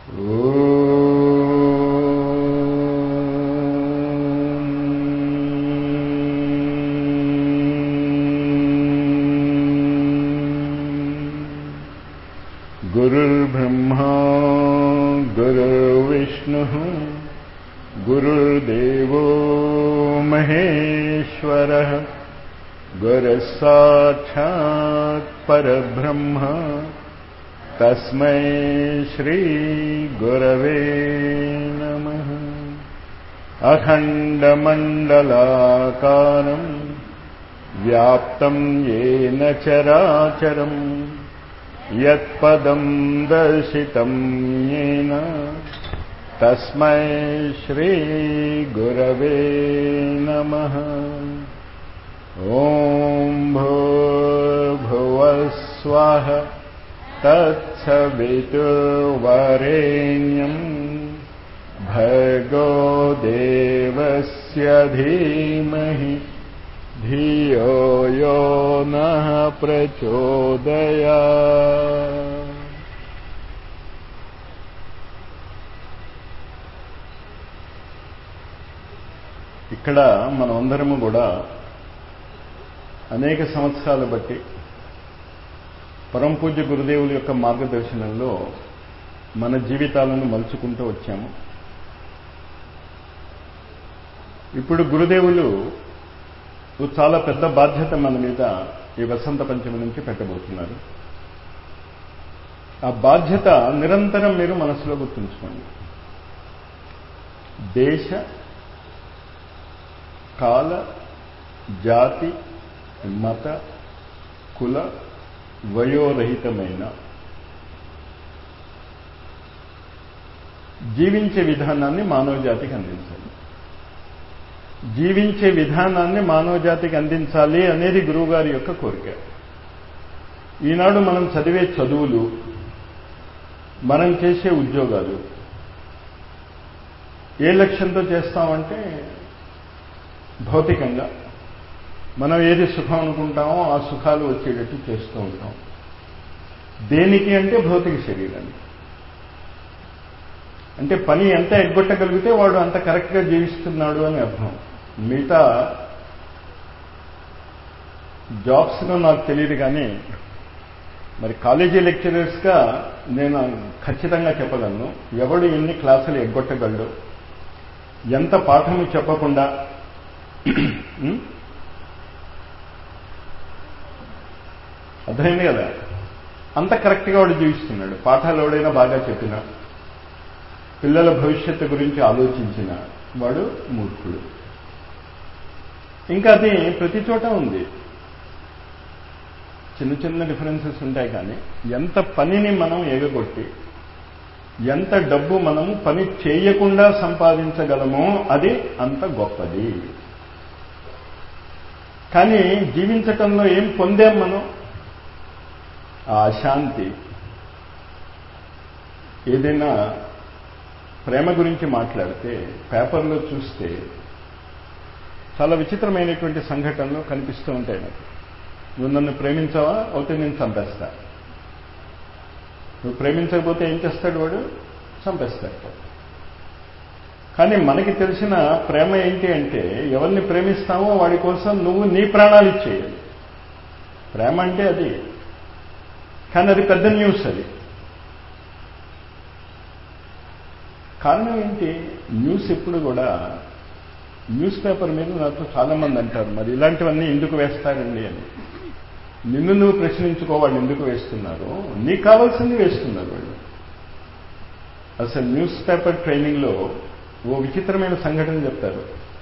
गुरुर्ब्रह्मा गुरुर्विष्णुः गुरुर्देवो महेश्वरः गुरः साक्षात् परब्रह्म तस्मै श्रीगुरवे नमः अखण्डमण्डलाकारम् व्याप्तम् येन चराचरम् यत्पदम् दर्शितम् येन तस्मै श्रीगुरवे नमः ॐ भूर्भुवस्वः तत्सवितुर्वरेण्यम् भर्गो देवस्य धीमहि धियो यो नः प्रचोदया ఇక్కడ మనమందరము కూడా అనేక సంవత్సరాలు బట్టి పరంపూజ్య గురుదేవుల యొక్క మార్గదర్శనంలో మన జీవితాలను మలుచుకుంటూ వచ్చాము ఇప్పుడు గురుదేవులు చాలా పెద్ద బాధ్యత మన మీద ఈ వసంత పంచమి నుంచి పెట్టబోతున్నారు ఆ బాధ్యత నిరంతరం మీరు మనసులో గుర్తుంచుకోండి దేశ కాల జాతి మత కుల వయోరహితమైన జీవించే విధానాన్ని మానవ జాతికి అందించాలి జీవించే విధానాన్ని మానవ జాతికి అందించాలి అనేది గురువుగారి యొక్క కోరిక ఈనాడు మనం చదివే చదువులు మనం చేసే ఉద్యోగాలు ఏ లక్ష్యంతో చేస్తామంటే భౌతికంగా మనం ఏది సుఖం అనుకుంటామో ఆ సుఖాలు వచ్చేటట్టు చేస్తూ ఉంటాం దేనికి అంటే భౌతిక శరీరానికి అంటే పని ఎంత ఎగ్గొట్టగలిగితే వాడు అంత కరెక్ట్గా జీవిస్తున్నాడు అని అర్థం మిగతా జాబ్స్లో నాకు తెలియదు కానీ మరి కాలేజీ లెక్చరర్స్గా నేను ఖచ్చితంగా చెప్పగలను ఎవడు ఎన్ని క్లాసులు ఎగ్గొట్టగలడు ఎంత పాఠము చెప్పకుండా అర్థమైంది కదా అంత కరెక్ట్గా వాడు జీవిస్తున్నాడు పాఠాలు ఎవడైనా బాగా చెప్పినా పిల్లల భవిష్యత్తు గురించి ఆలోచించిన వాడు మూర్ఖుడు ఇంకా అది ప్రతి చోట ఉంది చిన్న చిన్న డిఫరెన్సెస్ ఉంటాయి కానీ ఎంత పనిని మనం ఎగగొట్టి ఎంత డబ్బు మనము పని చేయకుండా సంపాదించగలమో అది అంత గొప్పది కానీ జీవించటంలో ఏం పొందాం మనం ఆ అశాంతి ఏదైనా ప్రేమ గురించి మాట్లాడితే పేపర్లో చూస్తే చాలా విచిత్రమైనటువంటి సంఘటనలు కనిపిస్తూ ఉంటాయి నాకు నువ్వు నన్ను ప్రేమించావా అయితే నేను చంపేస్తా నువ్వు ప్రేమించకపోతే ఏం చేస్తాడు వాడు చంపేస్తాడు కానీ మనకి తెలిసిన ప్రేమ ఏంటి అంటే ఎవరిని ప్రేమిస్తామో వాడి కోసం నువ్వు నీ ప్రాణాలు ఇచ్చేయాలి ప్రేమ అంటే అది కానీ అది పెద్ద న్యూస్ అది కారణం ఏంటి న్యూస్ ఎప్పుడు కూడా న్యూస్ పేపర్ మీద నాతో చాలా మంది అంటారు మరి ఇలాంటివన్నీ ఎందుకు వేస్తారండి అని నిన్ను నువ్వు ప్రశ్నించుకో వాళ్ళు ఎందుకు వేస్తున్నారు నీకు కావాల్సింది వేస్తున్నారు వాళ్ళు అసలు న్యూస్ పేపర్ ట్రైనింగ్లో ఓ విచిత్రమైన సంఘటన చెప్తారు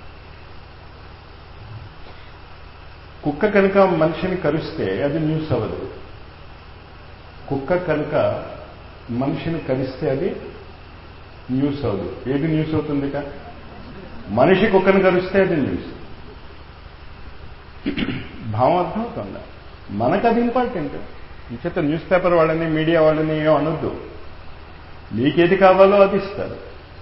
కుక్క కనుక మనిషిని కరిస్తే అది న్యూస్ అవ్వదు కుక్క కనుక మనిషిని కరిస్తే అది న్యూస్ అవ్వదు ఏది న్యూస్ అవుతుంది మనిషి కుక్కను కరిస్తే అది న్యూస్ భావం అర్థమవుతుందా మనకు అది ఇంపార్టెంట్ ఈ చేత న్యూస్ పేపర్ వాళ్ళని మీడియా వాళ్ళని ఏం అనొద్దు మీకేది కావాలో అది ఇస్తారు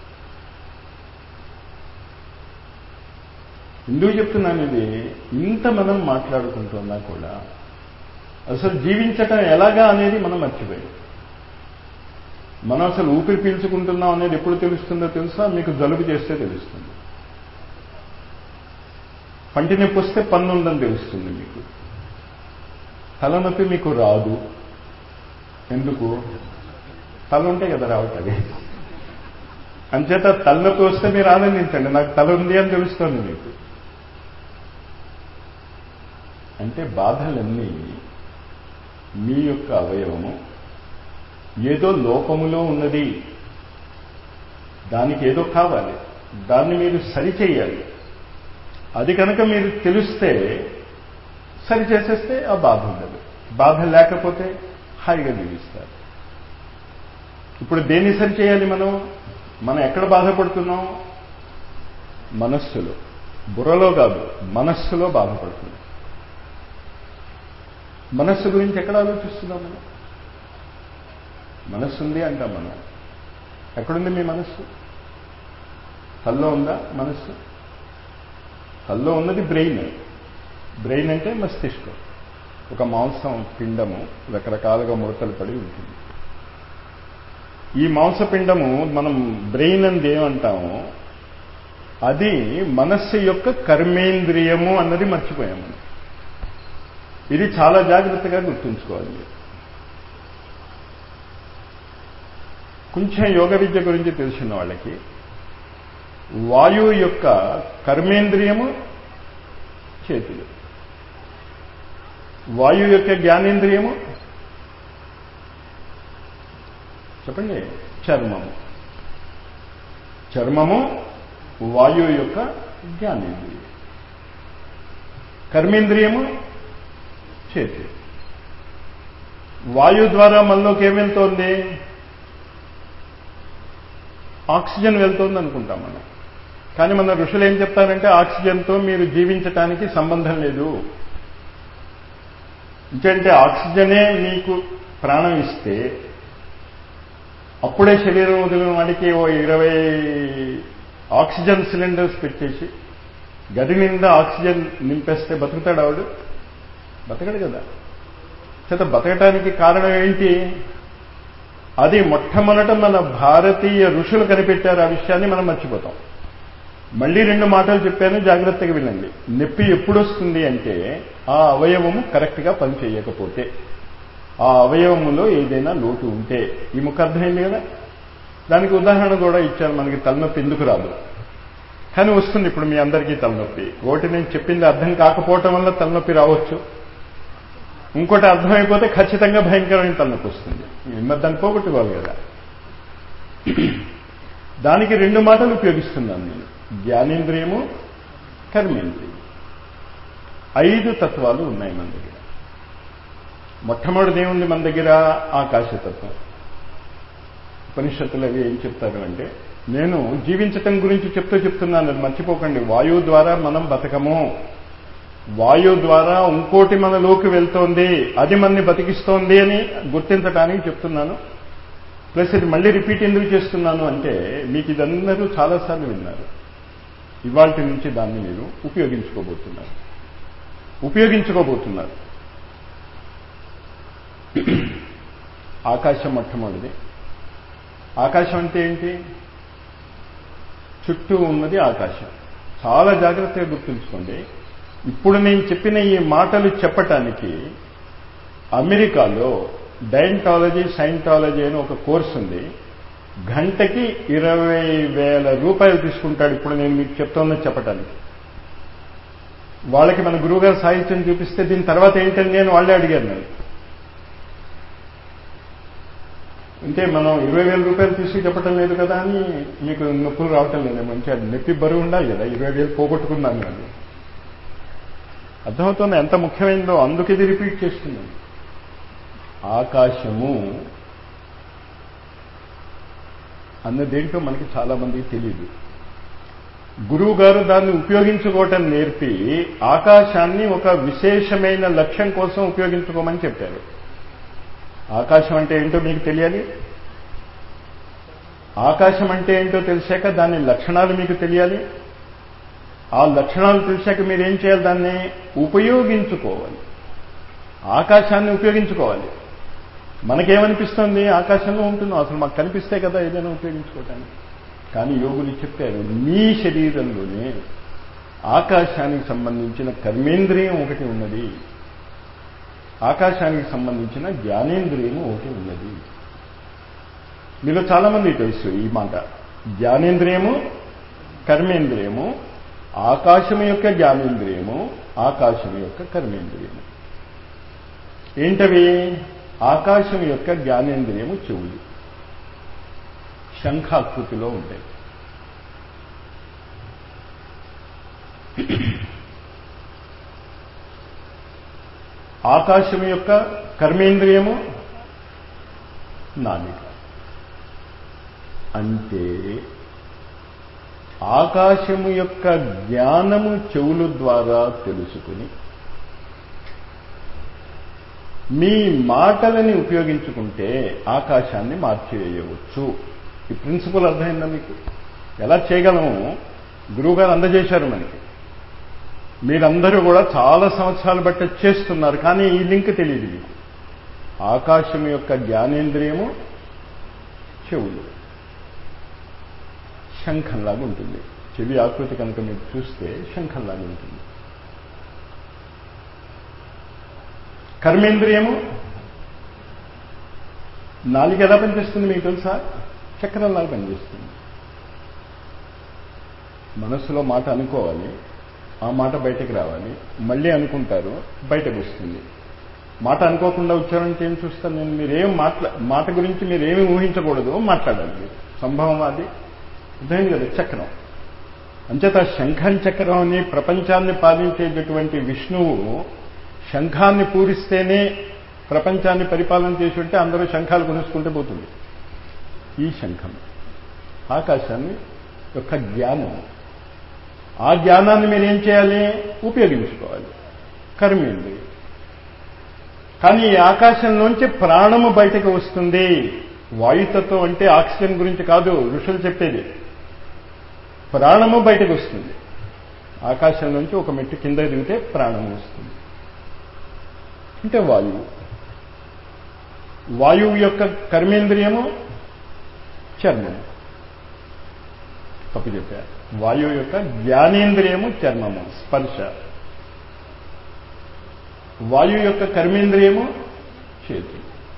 ఎందుకు చెప్తున్నాను ఇది ఇంత మనం మాట్లాడుకుంటున్నా కూడా అసలు జీవించటం ఎలాగా అనేది మనం మర్చిపోయాం మనం అసలు ఊపిరి పీల్చుకుంటున్నాం అనేది ఎప్పుడు తెలుస్తుందో తెలుసా మీకు జలుబు చేస్తే తెలుస్తుంది పంటి నొప్పి వస్తే పన్ను ఉందని తెలుస్తుంది మీకు తలనొప్పి మీకు రాదు ఎందుకు తల ఉంటే కదా రావటది అంచేత తలనొప్పి వస్తే మీరు ఆనందించండి నాకు తల ఉంది అని తెలుస్తుంది మీకు అంటే బాధలన్నీ మీ యొక్క అవయవము ఏదో లోపములో ఉన్నది దానికి ఏదో కావాలి దాన్ని మీరు సరిచేయాలి అది కనుక మీరు తెలిస్తే సరి చేసేస్తే ఆ బాధ ఉండదు బాధ లేకపోతే హాయిగా జీవిస్తారు ఇప్పుడు దేన్ని సరి చేయాలి మనం మనం ఎక్కడ బాధపడుతున్నాం మనస్సులో బుర్రలో కాదు మనస్సులో బాధపడుతున్నాం మనస్సు గురించి ఎక్కడ ఆలోచిస్తున్నాం మనం మనస్సు ఉంది అంటాం మనం ఎక్కడుంది మీ మనస్సు తల్లో ఉందా మనస్సు తల్లో ఉన్నది బ్రెయిన్ బ్రెయిన్ అంటే మస్తిష్కం ఒక మాంసం పిండము రకరకాలుగా ముడతలు పడి ఉంటుంది ఈ మాంసపిండము మనం బ్రెయిన్ అని ఏమంటాము అది మనస్సు యొక్క కర్మేంద్రియము అన్నది మర్చిపోయాము మనం ఇది చాలా జాగ్రత్తగా గుర్తుంచుకోవాలి కొంచెం యోగ విద్య గురించి తెలిసిన వాళ్ళకి వాయువు యొక్క కర్మేంద్రియము చేతులు వాయువు యొక్క జ్ఞానేంద్రియము చెప్పండి చర్మము చర్మము వాయువు యొక్క జ్ఞానేంద్రియం కర్మేంద్రియము చేతి వాయు ద్వారా మనలోకి ఏం వెళ్తోంది ఆక్సిజన్ వెళ్తోంది అనుకుంటాం మనం కానీ మన ఋషులు ఏం చెప్తారంటే ఆక్సిజన్తో మీరు జీవించటానికి సంబంధం లేదు ఎందుకంటే ఆక్సిజనే మీకు ప్రాణం ఇస్తే అప్పుడే శరీరం వదిలిన వాడికి ఓ ఇరవై ఆక్సిజన్ సిలిండర్స్ పెట్టేసి గది నిండా ఆక్సిజన్ నింపేస్తే బతుకుతాడు ఆవిడు బతకడు కదా చేత బతకటానికి కారణం ఏంటి అది మొట్టమొదట మన భారతీయ ఋషులు కనిపెట్టారు ఆ విషయాన్ని మనం మర్చిపోతాం మళ్ళీ రెండు మాటలు చెప్పాను జాగ్రత్తగా వినండి నొప్పి ఎప్పుడు వస్తుంది అంటే ఆ అవయవము కరెక్ట్గా పనిచేయకపోతే ఆ అవయవములో ఏదైనా లోటు ఉంటే ఈ ముఖ అర్థమైంది కదా దానికి ఉదాహరణ కూడా ఇచ్చాను మనకి తలనొప్పి ఎందుకు రాదు కానీ వస్తుంది ఇప్పుడు మీ అందరికీ తలనొప్పి ఒకటి నేను చెప్పింది అర్థం కాకపోవటం వల్ల తలనొప్పి రావచ్చు ఇంకోటి అర్థమైపోతే ఖచ్చితంగా భయంకరమైన తలనొప్పి వస్తుంది మరి దాన్ని పోగొట్టుకోవాలి కదా దానికి రెండు మాటలు ఉపయోగిస్తున్నాను నేను జ్ఞానేంద్రియము కర్మేంద్రియం ఐదు తత్వాలు ఉన్నాయి మన దగ్గర మొట్టమొదటిది ఏముంది మన దగ్గర ఆకాశతత్వం ఉపనిషత్తులు అవి ఏం చెప్తారు అంటే నేను జీవించటం గురించి చెప్తూ చెప్తున్నాను అది మర్చిపోకండి వాయువు ద్వారా మనం బతకము వాయువు ద్వారా ఇంకోటి మనలోకి వెళ్తోంది అది మనని బతికిస్తోంది అని గుర్తించడానికి చెప్తున్నాను ప్లస్ ఇది మళ్ళీ రిపీట్ ఎందుకు చేస్తున్నాను అంటే మీకు ఇదందరూ చాలాసార్లు విన్నారు ఇవాళ నుంచి దాన్ని మీరు ఉపయోగించుకోబోతున్నారు ఉపయోగించుకోబోతున్నారు ఆకాశం మొట్టమొదటిది ఆకాశం అంటే ఏంటి చుట్టూ ఉన్నది ఆకాశం చాలా జాగ్రత్తగా గుర్తుంచుకోండి ఇప్పుడు నేను చెప్పిన ఈ మాటలు చెప్పటానికి అమెరికాలో డైంటాలజీ సైంటాలజీ అని ఒక కోర్సు ఉంది గంటకి ఇరవై వేల రూపాయలు తీసుకుంటాడు ఇప్పుడు నేను మీకు చెప్తున్నది చెప్పటానికి వాళ్ళకి మన గురువుగారు సాహిత్యం చూపిస్తే దీని తర్వాత ఏంటండి అని వాళ్ళే అడిగారు నన్ను అంటే మనం ఇరవై వేల రూపాయలు తీసుకు చెప్పటం లేదు కదా అని మీకు నొప్పులు రావటం లేదు మంచిగా నొప్పి బరువు ఉండాలి కదా ఇరవై వేలు పోగొట్టుకున్నాను నేను అర్థమవుతుంది ఎంత ముఖ్యమైనదో అందుకు ఇది రిపీట్ చేస్తున్నాను ఆకాశము అన్నదేంటో మనకి చాలా మందికి తెలియదు గురువు గారు దాన్ని ఉపయోగించుకోవటం నేర్పి ఆకాశాన్ని ఒక విశేషమైన లక్ష్యం కోసం ఉపయోగించుకోమని చెప్పారు ఆకాశం అంటే ఏంటో మీకు తెలియాలి ఆకాశం అంటే ఏంటో తెలిసాక దాని లక్షణాలు మీకు తెలియాలి ఆ లక్షణాలు తెలిసాక మీరు ఏం చేయాలి దాన్ని ఉపయోగించుకోవాలి ఆకాశాన్ని ఉపయోగించుకోవాలి మనకేమనిపిస్తుంది ఆకాశంలో ఉంటున్నాం అసలు మాకు కనిపిస్తే కదా ఏదైనా ఉపయోగించుకోవటానికి కానీ యోగులు చెప్పారు మీ శరీరంలోనే ఆకాశానికి సంబంధించిన కర్మేంద్రియం ఒకటి ఉన్నది ఆకాశానికి సంబంధించిన జ్ఞానేంద్రియము ఒకటి ఉన్నది మీలో చాలామంది తెలుసు ఈ మాట జ్ఞానేంద్రియము కర్మేంద్రియము ఆకాశం యొక్క జ్ఞానేంద్రియము ఆకాశం యొక్క కర్మేంద్రియము ఏంటవి ఆకాశం యొక్క జ్ఞానేంద్రియము చెవులు శంఖాకృతిలో ఉంటాయి ఆకాశం యొక్క కర్మేంద్రియము నాలిక అంటే ఆకాశము యొక్క జ్ఞానము చెవుల ద్వారా తెలుసుకుని మీ మాటలని ఉపయోగించుకుంటే ఆకాశాన్ని మార్చివేయవచ్చు ఈ ప్రిన్సిపల్ అర్థమైందా మీకు ఎలా చేయగలము గురువుగారు అందజేశారు మనకి మీరందరూ కూడా చాలా సంవత్సరాలు బట్టి చేస్తున్నారు కానీ ఈ లింక్ తెలియదు మీకు ఆకాశం యొక్క జ్ఞానేంద్రియము చెవులు శంఖంలాగా ఉంటుంది చెవి ఆకృతి కనుక మీరు చూస్తే శంఖంలాగా ఉంటుంది కర్మేంద్రియము నాలుగు ఎలా పనిచేస్తుంది మీకు తెలుసా చక్రంలాగా పనిచేస్తుంది మనసులో మాట అనుకోవాలి ఆ మాట బయటకు రావాలి మళ్ళీ అనుకుంటారు బయటకు వస్తుంది మాట అనుకోకుండా వచ్చారంటే ఏం చూస్తాను నేను మీరేం మాట్లా మాట గురించి మీరేమి ఊహించకూడదు మాట్లాడాలి మీరు సంభవం అది అర్థమైంది కదా చక్రం అంచేత శంఖం చక్రం అని ప్రపంచాన్ని పాలించేటటువంటి విష్ణువు శంఖాన్ని పూరిస్తేనే ప్రపంచాన్ని పరిపాలన చేసి ఉంటే అందరూ శంఖాలు కొనుక్కుంటే పోతుంది ఈ శంఖం ఆకాశాన్ని యొక్క జ్ఞానం ఆ జ్ఞానాన్ని మీరు ఏం చేయాలి ఉపయోగించుకోవాలి కర్మేంద్రియం కానీ ఈ ఆకాశంలోంచి ప్రాణము బయటకు వస్తుంది వాయుతత్వం అంటే ఆక్సిజన్ గురించి కాదు ఋషులు చెప్పేది ప్రాణము బయటకు వస్తుంది ఆకాశంలోంచి ఒక మెట్టు కింద దిగితే ప్రాణము వస్తుంది అంటే వాయువు వాయువు యొక్క కర్మేంద్రియము చర్మము తప్పు చెప్పారు వాయువు యొక్క జ్ఞానేంద్రియము చర్మము స్పర్శ వాయువు యొక్క కర్మేంద్రియము చేతులు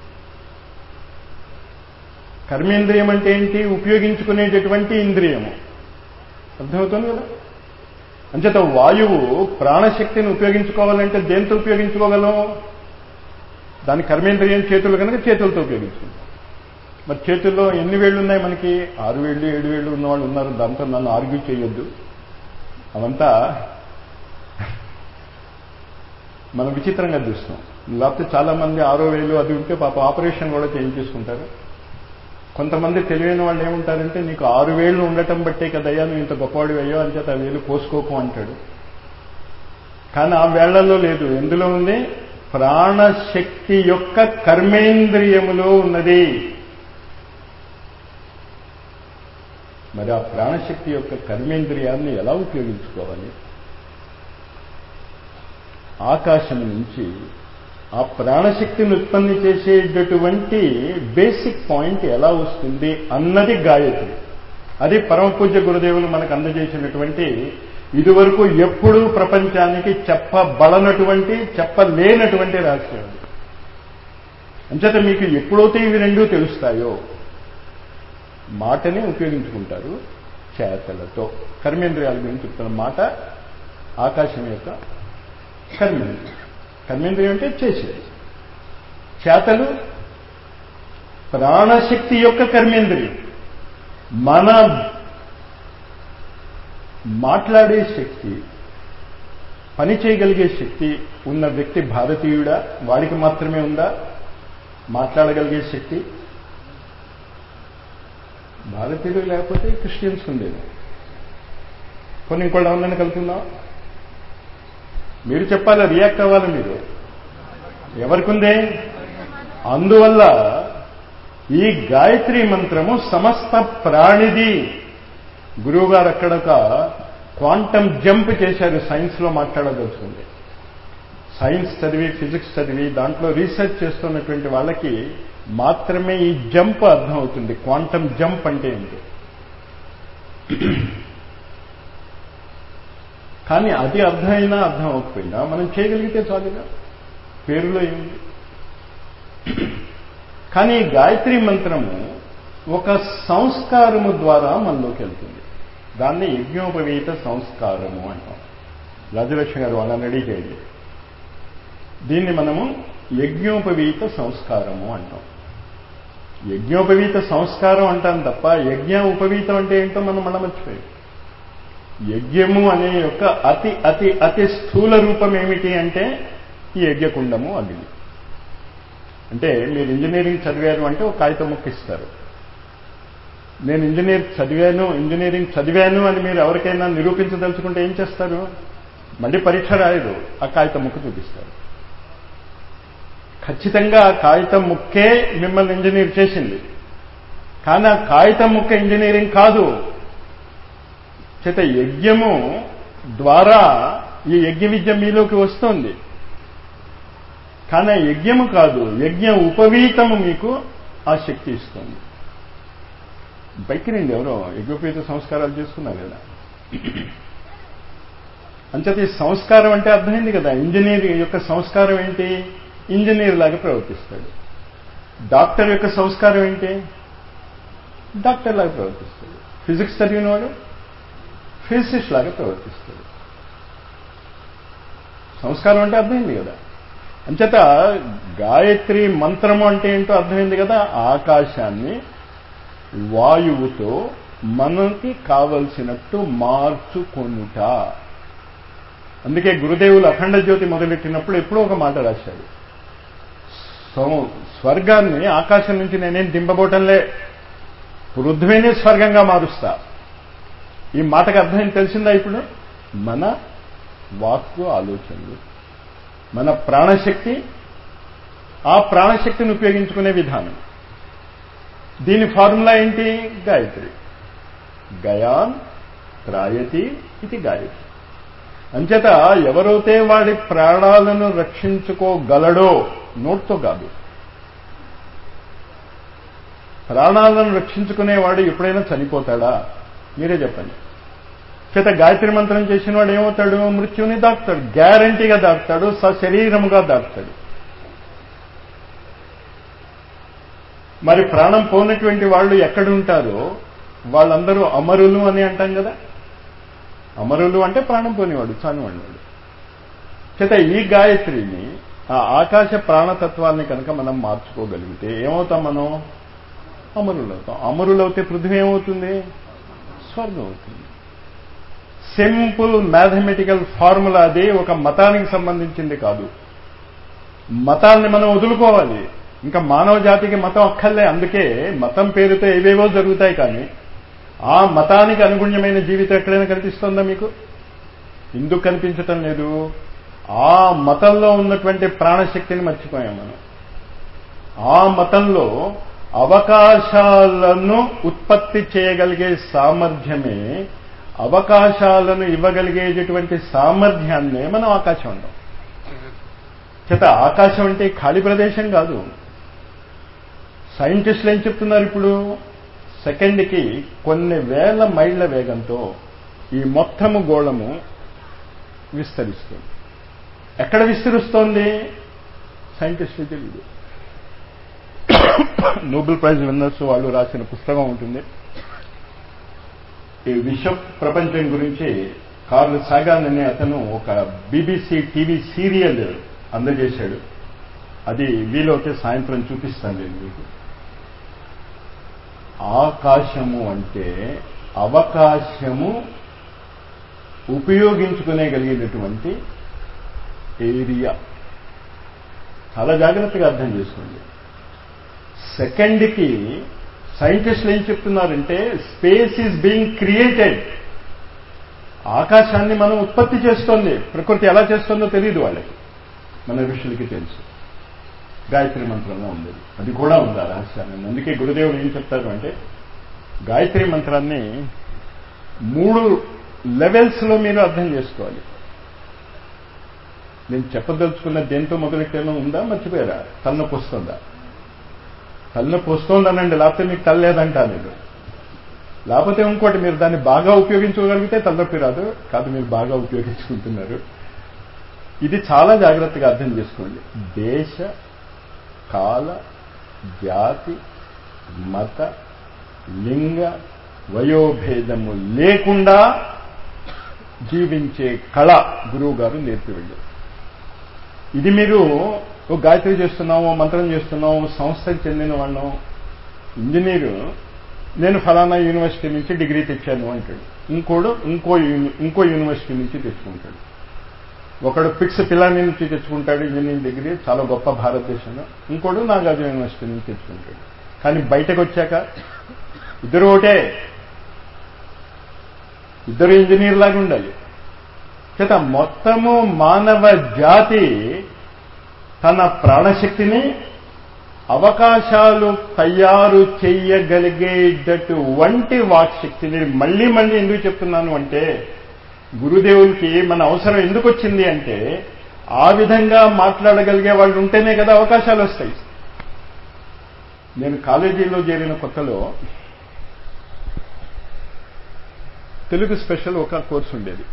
కర్మేంద్రియం అంటే ఏంటి ఉపయోగించుకునేటటువంటి ఇంద్రియము అర్థమవుతుంది కదా అంచేత వాయువు ప్రాణశక్తిని ఉపయోగించుకోవాలంటే దేంతో ఉపయోగించుకోగలం దాని కర్మేంద్రియం చేతులు కనుక చేతులతో ఉపయోగించుకుంటాం మరి చేతుల్లో ఎన్ని వేళ్ళు ఉన్నాయి మనకి ఆరు వేళ్ళు ఏడు వేళ్ళు ఉన్నవాళ్ళు ఉన్నారు దాంతో నన్ను ఆర్గ్యూ చేయొద్దు అవంతా మనం విచిత్రంగా చూస్తాం లేకపోతే చాలా మంది ఆరో వేలు అది ఉంటే పాప ఆపరేషన్ కూడా చేయించేసుకుంటారు కొంతమంది తెలివైన వాళ్ళు ఏముంటారంటే నీకు ఆరు వేళ్ళు ఉండటం బట్టే కదయ్యా నువ్వు ఇంత గొప్పవాడి అయ్యో అని చేత ఆ వేలు కోసుకోకు అంటాడు కానీ ఆ వేళ్లలో లేదు ఎందులో ఉంది ప్రాణశక్తి యొక్క కర్మేంద్రియములో ఉన్నది మరి ఆ ప్రాణశక్తి యొక్క కర్మేంద్రియాన్ని ఎలా ఉపయోగించుకోవాలి ఆకాశం నుంచి ఆ ప్రాణశక్తిని ఉత్పత్తి చేసేటటువంటి బేసిక్ పాయింట్ ఎలా వస్తుంది అన్నది గాయత్రి అది పరమ పూజ్య గురుదేవులు మనకు అందజేసినటువంటి ఇదివరకు ఎప్పుడూ ప్రపంచానికి చెప్పబడనటువంటి చెప్పలేనటువంటి రహస్యం అది అంచేత మీకు ఎప్పుడైతే ఇవి రెండూ తెలుస్తాయో మాటని ఉపయోగించుకుంటారు చేతలతో కర్మేంద్రియాల గురించి చెప్తున్న మాట ఆకాశం యొక్క కర్మేంద్రియం కర్మేంద్రియం అంటే చేసేది చేతలు ప్రాణశక్తి యొక్క కర్మేంద్రియం మన మాట్లాడే శక్తి పని చేయగలిగే శక్తి ఉన్న వ్యక్తి భారతీయుడా వాడికి మాత్రమే ఉందా మాట్లాడగలిగే శక్తి భారతీయుడు లేకపోతే క్రిస్టియన్స్ ఉండేది కొన్ని ఇంకోళ్ళు ఎవరినైనా కలుపుకుందాం మీరు చెప్పాలి రియాక్ట్ అవ్వాలి మీరు ఎవరికుందే అందువల్ల ఈ గాయత్రి మంత్రము సమస్త ప్రాణిది గురువుగారు అక్కడ ఒక క్వాంటమ్ జంప్ చేశారు సైన్స్లో మాట్లాడదలుచుకుంది సైన్స్ చదివి ఫిజిక్స్ చదివి దాంట్లో రీసెర్చ్ చేస్తున్నటువంటి వాళ్ళకి మాత్రమే ఈ జంప్ అర్థం అవుతుంది క్వాంటమ్ జంప్ అంటే ఏంటి కానీ అది అర్థమైనా అర్థం అవ్వకపోయినా మనం చేయగలిగితే చాలుగా పేరులో ఏముంది కానీ ఈ గాయత్రి మంత్రము ఒక సంస్కారము ద్వారా మనలోకి వెళ్తుంది దాన్ని యజ్ఞోపవీత సంస్కారము అంటాం రాజలక్ష్మి గారు వాళ్ళని రెడీ చేయండి దీన్ని మనము యజ్ఞోపవీత సంస్కారము అంటాం యజ్ఞోపవీత సంస్కారం అంటాం తప్ప యజ్ఞ ఉపవీతం అంటే ఏంటో మనం మళ్ళీ మర్చిపోయాం యజ్ఞము అనే యొక్క అతి అతి అతి స్థూల రూపం ఏమిటి అంటే ఈ యజ్ఞకుండము అగ్ని అంటే మీరు ఇంజనీరింగ్ చదివారు అంటే ఒక కాగితం ముక్క ఇస్తారు నేను ఇంజనీర్ చదివాను ఇంజనీరింగ్ చదివాను అని మీరు ఎవరికైనా నిరూపించదలుచుకుంటే ఏం చేస్తారు మళ్ళీ పరీక్ష రాయరు ఆ కాగితం ముక్క చూపిస్తారు ఖచ్చితంగా ఆ కాగితం ముక్కే మిమ్మల్ని ఇంజనీర్ చేసింది కానీ ఆ కాగితం ముక్క ఇంజనీరింగ్ కాదు చేత యజ్ఞము ద్వారా ఈ యజ్ఞ విద్య మీలోకి వస్తుంది కానీ ఆ యజ్ఞము కాదు యజ్ఞ ఉపవీతము మీకు ఆ శక్తి ఇస్తుంది బయటికి రండి ఎవరో యజ్ఞోపేత సంస్కారాలు చేసుకున్నారు కదా అంచేత ఈ సంస్కారం అంటే అర్థమైంది కదా ఇంజనీర్ యొక్క సంస్కారం ఏంటి ఇంజనీర్ లాగా ప్రవర్తిస్తాడు డాక్టర్ యొక్క సంస్కారం ఏంటి డాక్టర్ లాగా ప్రవర్తిస్తాడు ఫిజిక్స్ చదివిన వాడు ఫిజిసిస్ట్ లాగా ప్రవర్తిస్తాడు సంస్కారం అంటే అర్థమైంది కదా అంచేత గాయత్రి మంత్రము అంటే ఏంటో అర్థమైంది కదా ఆకాశాన్ని వాయువుతో మనకి కావలసినట్టు మార్చుకొనుట అందుకే గురుదేవులు అఖండ జ్యోతి మొదలెట్టినప్పుడు ఎప్పుడో ఒక మాట రాశాడు స్వర్గాన్ని ఆకాశం నుంచి నేనేం దింపబోటంలే పృథ్వీని స్వర్గంగా మారుస్తా ఈ మాటకు అర్థం తెలిసిందా ఇప్పుడు మన వాక్కు ఆలోచనలు మన ప్రాణశక్తి ఆ ప్రాణశక్తిని ఉపయోగించుకునే విధానం దీని ఫార్ములా ఏంటి గాయత్రి గయాన్ త్రాయతి ఇది గాయత్రి అంచేత ఎవరైతే వాడి ప్రాణాలను రక్షించుకోగలడో నోట్తో కాదు ప్రాణాలను రక్షించుకునేవాడు ఎప్పుడైనా చనిపోతాడా మీరే చెప్పండి చేత గాయత్రి మంత్రం చేసిన వాడు ఏమవుతాడు మృత్యుని దాక్తాడు గ్యారంటీగా దాక్తాడు సశరీరముగా దాక్తాడు మరి ప్రాణం పోనటువంటి వాళ్ళు ఎక్కడుంటారో వాళ్ళందరూ అమరులు అని అంటాం కదా అమరులు అంటే ప్రాణం పోనివాడు చానివాడు చేత ఈ గాయత్రిని ఆ ఆకాశ ప్రాణతత్వాన్ని కనుక మనం మార్చుకోగలిగితే ఏమవుతాం మనం అమరులు అవుతాం అమరులు అవుతే పృథ్వీ ఏమవుతుంది స్వర్గం అవుతుంది సింపుల్ మ్యాథమెటికల్ ఫార్ములా అది ఒక మతానికి సంబంధించింది కాదు మతాన్ని మనం వదులుకోవాలి ఇంకా మానవ జాతికి మతం అక్కర్లే అందుకే మతం పేరుతో ఏవేవో జరుగుతాయి కానీ ఆ మతానికి అనుగుణ్యమైన జీవితం ఎక్కడైనా కనిపిస్తుందా మీకు ఎందుకు కనిపించటం లేదు ఆ మతంలో ఉన్నటువంటి ప్రాణశక్తిని మర్చిపోయాం మనం ఆ మతంలో అవకాశాలను ఉత్పత్తి చేయగలిగే సామర్థ్యమే అవకాశాలను ఇవ్వగలిగేటటువంటి సామర్థ్యాన్నే మనం ఆకాశం అంటాం చేత ఆకాశం అంటే ఖాళీ ప్రదేశం కాదు సైంటిస్టులు ఏం చెప్తున్నారు ఇప్పుడు సెకండ్కి కొన్ని వేల మైళ్ళ వేగంతో ఈ మొత్తము గోళము విస్తరిస్తుంది ఎక్కడ విస్తరిస్తోంది సైంటిస్టులు తెలియదు నోబెల్ ప్రైజ్ విన్నర్స్ వాళ్ళు రాసిన పుస్తకం ఉంటుంది ఈ విశ్వ ప్రపంచం గురించి కార్ల్ సాగాన్ అనే అతను ఒక బీబీసీ టీవీ సీరియల్ అందజేశాడు అది వీలైతే సాయంత్రం చూపిస్తాను నేను మీకు ఆకాశము అంటే అవకాశము ఉపయోగించుకునేగలిగేటటువంటి ఏరియా చాలా జాగ్రత్తగా అర్థం చేసుకోండి సెకండ్కి సైంటిస్టులు ఏం చెప్తున్నారంటే స్పేస్ ఈజ్ బీయింగ్ క్రియేటెడ్ ఆకాశాన్ని మనం ఉత్పత్తి చేస్తోంది ప్రకృతి ఎలా చేస్తుందో తెలియదు వాళ్ళకి మన ఋషులకి తెలుసు గాయత్రి మంత్రంలో ఉంది అది కూడా ఉంది ఆ రహస్యాన్ని అందుకే గురుదేవుడు ఏం చెప్తారు అంటే గాయత్రి మంత్రాన్ని మూడు లెవెల్స్లో మీరు అర్థం చేసుకోవాలి నేను చెప్పదలుచుకున్న దేంతో మొదలెట్టానో ఉందా మర్చిపోయారా తలనొప్పి వస్తుందా తలనొప్పి వస్తుందనండి లేకపోతే మీకు తల లేదంటా నేను లేకపోతే ఇంకోటి మీరు దాన్ని బాగా ఉపయోగించుకోగలిగితే తలనొప్పి రాదు కాదు మీరు బాగా ఉపయోగించుకుంటున్నారు ఇది చాలా జాగ్రత్తగా అర్థం చేసుకోండి దేశ కాల జాతి మత లింగ వయోభేదము లేకుండా జీవించే కళ గురువు గారు నేర్పి వెళ్ళారు ఇది మీరు ఓ గాయత్రి చేస్తున్నాము మంత్రం చేస్తున్నాము సంస్థకి చెందిన వాళ్ళం ఇంజనీరు నేను ఫలానా యూనివర్సిటీ నుంచి డిగ్రీ తెచ్చాను అంటాడు ఇంకోడు ఇంకో ఇంకో యూనివర్సిటీ నుంచి తెచ్చుకుంటాడు ఒకడు ఫిక్స్ పిల్లాని నుంచి తెచ్చుకుంటాడు ఇంజనీరింగ్ డిగ్రీ చాలా గొప్ప భారతదేశంలో ఇంకోడు నాగార్జున యూనివర్సిటీ నుంచి తెచ్చుకుంటాడు కానీ బయటకు వచ్చాక ఇద్దరు ఒకటే ఇద్దరు ఇంజనీర్ లాగా ఉండాలి చేత మొత్తము మానవ జాతి తన ప్రాణశక్తిని అవకాశాలు తయారు చెయ్యగలిగేటట్టు వంటి వాక్శక్తిని మళ్ళీ మళ్ళీ ఎందుకు చెప్తున్నాను అంటే గురుదేవులకి మన అవసరం ఎందుకు వచ్చింది అంటే ఆ విధంగా మాట్లాడగలిగే వాళ్ళు ఉంటేనే కదా అవకాశాలు వస్తాయి నేను కాలేజీలో చేరిన కొత్తలో తెలుగు స్పెషల్ ఒక కోర్సు ఉండేది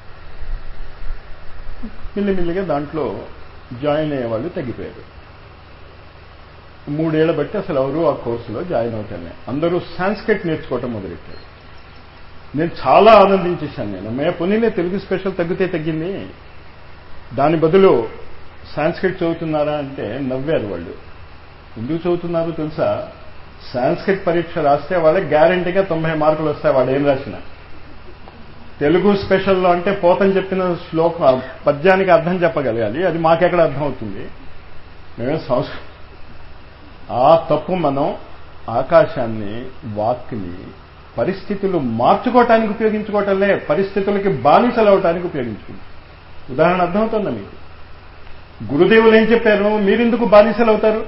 మిల్లిమిల్లిగా దాంట్లో జాయిన్ అయ్యే వాళ్ళు తగ్గిపోయారు మూడేళ్ల బట్టి అసలు ఎవరు ఆ కోర్సులో జాయిన్ అవుతానే అందరూ సాంస్క్రిట్ నేర్చుకోవటం మొదలెట్టారు నేను చాలా ఆనందించేశాను నేను మే పొన్నిలే తెలుగు స్పెషల్ తగ్గితే తగ్గింది దాని బదులు సాంస్క్రిట్ చదువుతున్నారా అంటే నవ్వారు వాళ్ళు ఎందుకు చదువుతున్నారు తెలుసా సాంస్క్రిట్ పరీక్ష రాస్తే వాళ్ళకి గ్యారంటీగా తొంభై మార్కులు వస్తాయి వాడు ఏం రాసినా తెలుగు స్పెషల్లో అంటే పోతని చెప్పిన శ్లోక పద్యానికి అర్థం చెప్పగలగాలి అది మాకెక్కడ అర్థం అవుతుంది మేమే సంస్కృతి ఆ తప్పు మనం ఆకాశాన్ని వాక్ని పరిస్థితులు మార్చుకోవటానికి ఉపయోగించుకోవటంలే పరిస్థితులకి బానిసలు అవటానికి ఉపయోగించుకుంటాం ఉదాహరణ అర్థమవుతుందా మీకు గురుదేవులు ఏం చెప్పారు మీరెందుకు బానిసలు అవుతారు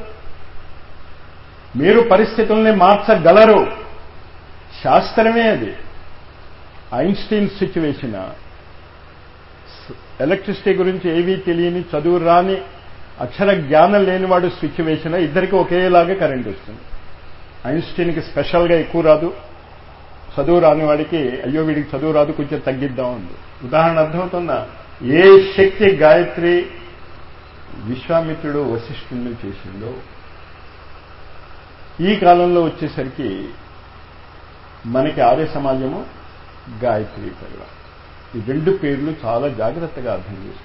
మీరు పరిస్థితుల్ని మార్చగలరు శాస్త్రమే అది ఐన్స్టీన్ సిచ్యువేషన్ ఎలక్ట్రిసిటీ గురించి ఏవీ తెలియని చదువు రాని అక్షర జ్ఞానం లేనివాడు సిచ్యువేషన్ ఇద్దరికి ఒకేలాగా కరెంట్ వస్తుంది ఐన్స్టీన్కి స్పెషల్గా ఎక్కువ రాదు చదువు రాని వాడికి అయ్యో వీడికి చదువు రాదు కొంచెం తగ్గిద్దాం ఉంది ఉదాహరణ అర్థమవుతుందా ఏ శక్తి గాయత్రి విశ్వామిత్రుడు వశిష్ఠుడిని చేసిందో ఈ కాలంలో వచ్చేసరికి మనకి ఆర్య సమాజము గాయత్రి పరివారం ఈ రెండు పేర్లు చాలా జాగ్రత్తగా అర్థం చేసుకోండి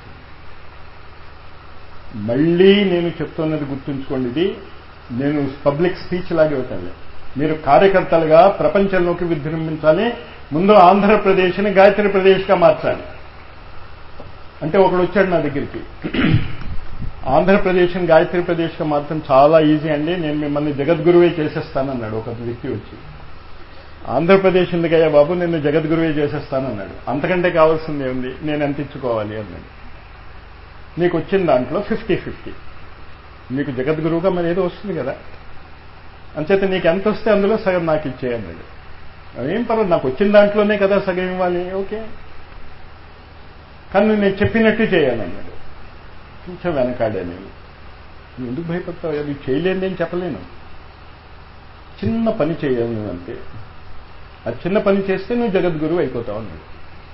మళ్ళీ నేను చెప్తున్నది గుర్తుంచుకోండి ఇది నేను పబ్లిక్ స్పీచ్ లాగే అవుతాను మీరు కార్యకర్తలుగా ప్రపంచంలోకి విజృంభించాలి ముందు ఆంధ్రప్రదేశ్ని గాయత్రి ప్రదేశ్గా మార్చాలి అంటే ఒకడు వచ్చాడు నా దగ్గరికి ఆంధ్రప్రదేశ్ని గాయత్రి ప్రదేశ్గా మార్చడం చాలా ఈజీ అండి నేను మిమ్మల్ని జగద్గురువే చేసేస్తానన్నాడు ఒక వ్యక్తి వచ్చి ఆంధ్రప్రదేశ్ ఎందుకయ్యా బాబు నిన్ను జగద్గురువే చేసేస్తానన్నాడు అంతకంటే కావాల్సింది ఏముంది నేను ఎంత ఇచ్చుకోవాలి అన్నాడు నీకు వచ్చిన దాంట్లో ఫిఫ్టీ ఫిఫ్టీ నీకు జగద్గురువుగా మరి ఏదో వస్తుంది కదా అంచేత నీకు ఎంత వస్తే అందులో సగం నాకు ఇచ్చేయన్నాడు ఏం పర్వాలేదు నాకు వచ్చిన దాంట్లోనే కదా సగం ఇవ్వాలి ఓకే కానీ నేను చెప్పినట్టు చేయాలన్నాడు కొంచెం వెనకాడే నేను నువ్వు ఎందుకు భయపడతావు అది చేయలేని అని చెప్పలేను చిన్న పని చేయాలి నువ్వు అంతే ఆ చిన్న పని చేస్తే నువ్వు జగద్గురువు అయిపోతావు అన్నాడు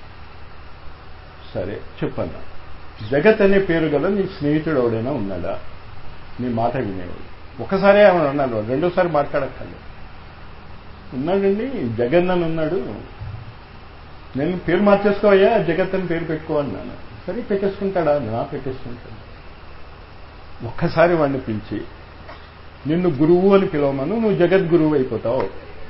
సరే చెప్పన్నా జగత్ అనే పేరు గల నీ స్నేహితుడు ఎవడైనా ఉన్నాడా నీ మాట వినేవాడు ఒకసారి ఆమె అన్నాడు రెండోసారి మాట్లాడక్కర్లేదు ఉన్నాడండి జగన్ అని ఉన్నాడు నేను పేరు మార్చేసుకోవయ్యా జగత్ అని పేరు పెట్టుకో అన్నాను సరే పెట్టేసుకుంటాడా నా పెట్టేసుకుంటాడు ఒక్కసారి వాడిని పిలిచి నిన్ను గురువు అని పిలవమను నువ్వు జగద్గురువు అయిపోతావు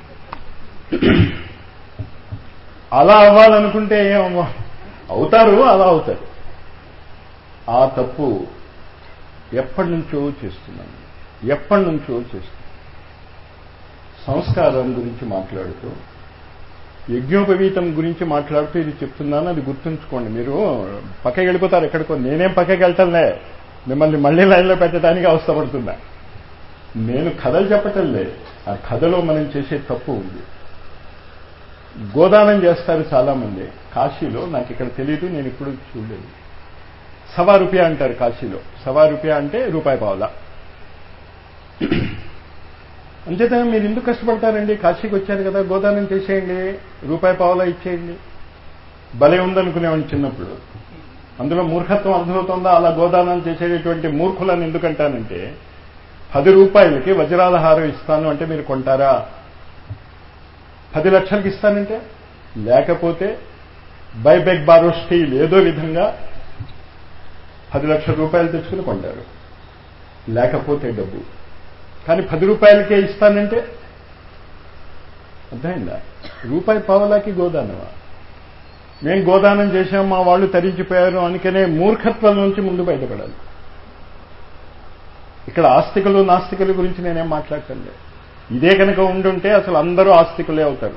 అలా అవ్వాలనుకుంటే ఏమవ్వ అవుతారు అలా అవుతారు ఆ తప్పు ఎప్పటి నుంచో చేస్తున్నాను ఎప్పటి నుంచో చేస్తున్నాను సంస్కారం గురించి మాట్లాడుతూ యజ్ఞోపవీతం గురించి మాట్లాడుతూ ఇది చెప్తున్నాను అది గుర్తుంచుకోండి మీరు పక్కకి వెళ్ళిపోతారు ఎక్కడికో నేనేం పక్కకి వెళ్తానులే మిమ్మల్ని మళ్ళీ లైన్లో పెట్టడానికి అవస్థపడుతున్నా నేను కథలు చెప్పటంలే ఆ కథలో మనం చేసే తప్పు ఉంది గోదానం చేస్తారు చాలా మంది కాశీలో నాకు ఇక్కడ తెలియదు నేను ఇప్పుడు చూడలేదు సవా రూపాయ అంటారు కాశీలో సవా రూపాయ అంటే రూపాయి పావులా అంచేత మీరు ఎందుకు కష్టపడతారండి కాశీకి వచ్చారు కదా గోదానం చేసేయండి రూపాయి పావులా ఇచ్చేయండి భలే ఉందనుకునేవాడిని చిన్నప్పుడు అందులో మూర్ఖత్వం అర్థమవుతుందా అలా గోదానం చేసేటటువంటి మూర్ఖులను ఎందుకంటానంటే పది రూపాయలకి వజ్రాల హారం ఇస్తాను అంటే మీరు కొంటారా పది లక్షలకి ఇస్తానంటే లేకపోతే బై బెగ్ బారో స్టీల్ ఏదో విధంగా పది లక్షల రూపాయలు తెచ్చుకుని కొంటారు లేకపోతే డబ్బు కానీ పది రూపాయలకే ఇస్తానంటే అర్థమైందా రూపాయి పావలాకి గోదానమా మేం గోదానం చేశాం మా వాళ్ళు తరించిపోయారు అందుకనే మూర్ఖత్వం నుంచి ముందు బయటపడాలి ఇక్కడ ఆస్తికులు నాస్తికుల గురించి నేనేం మాట్లాడటంలే ఇదే కనుక ఉండుంటే అసలు అందరూ ఆస్తికులే అవుతారు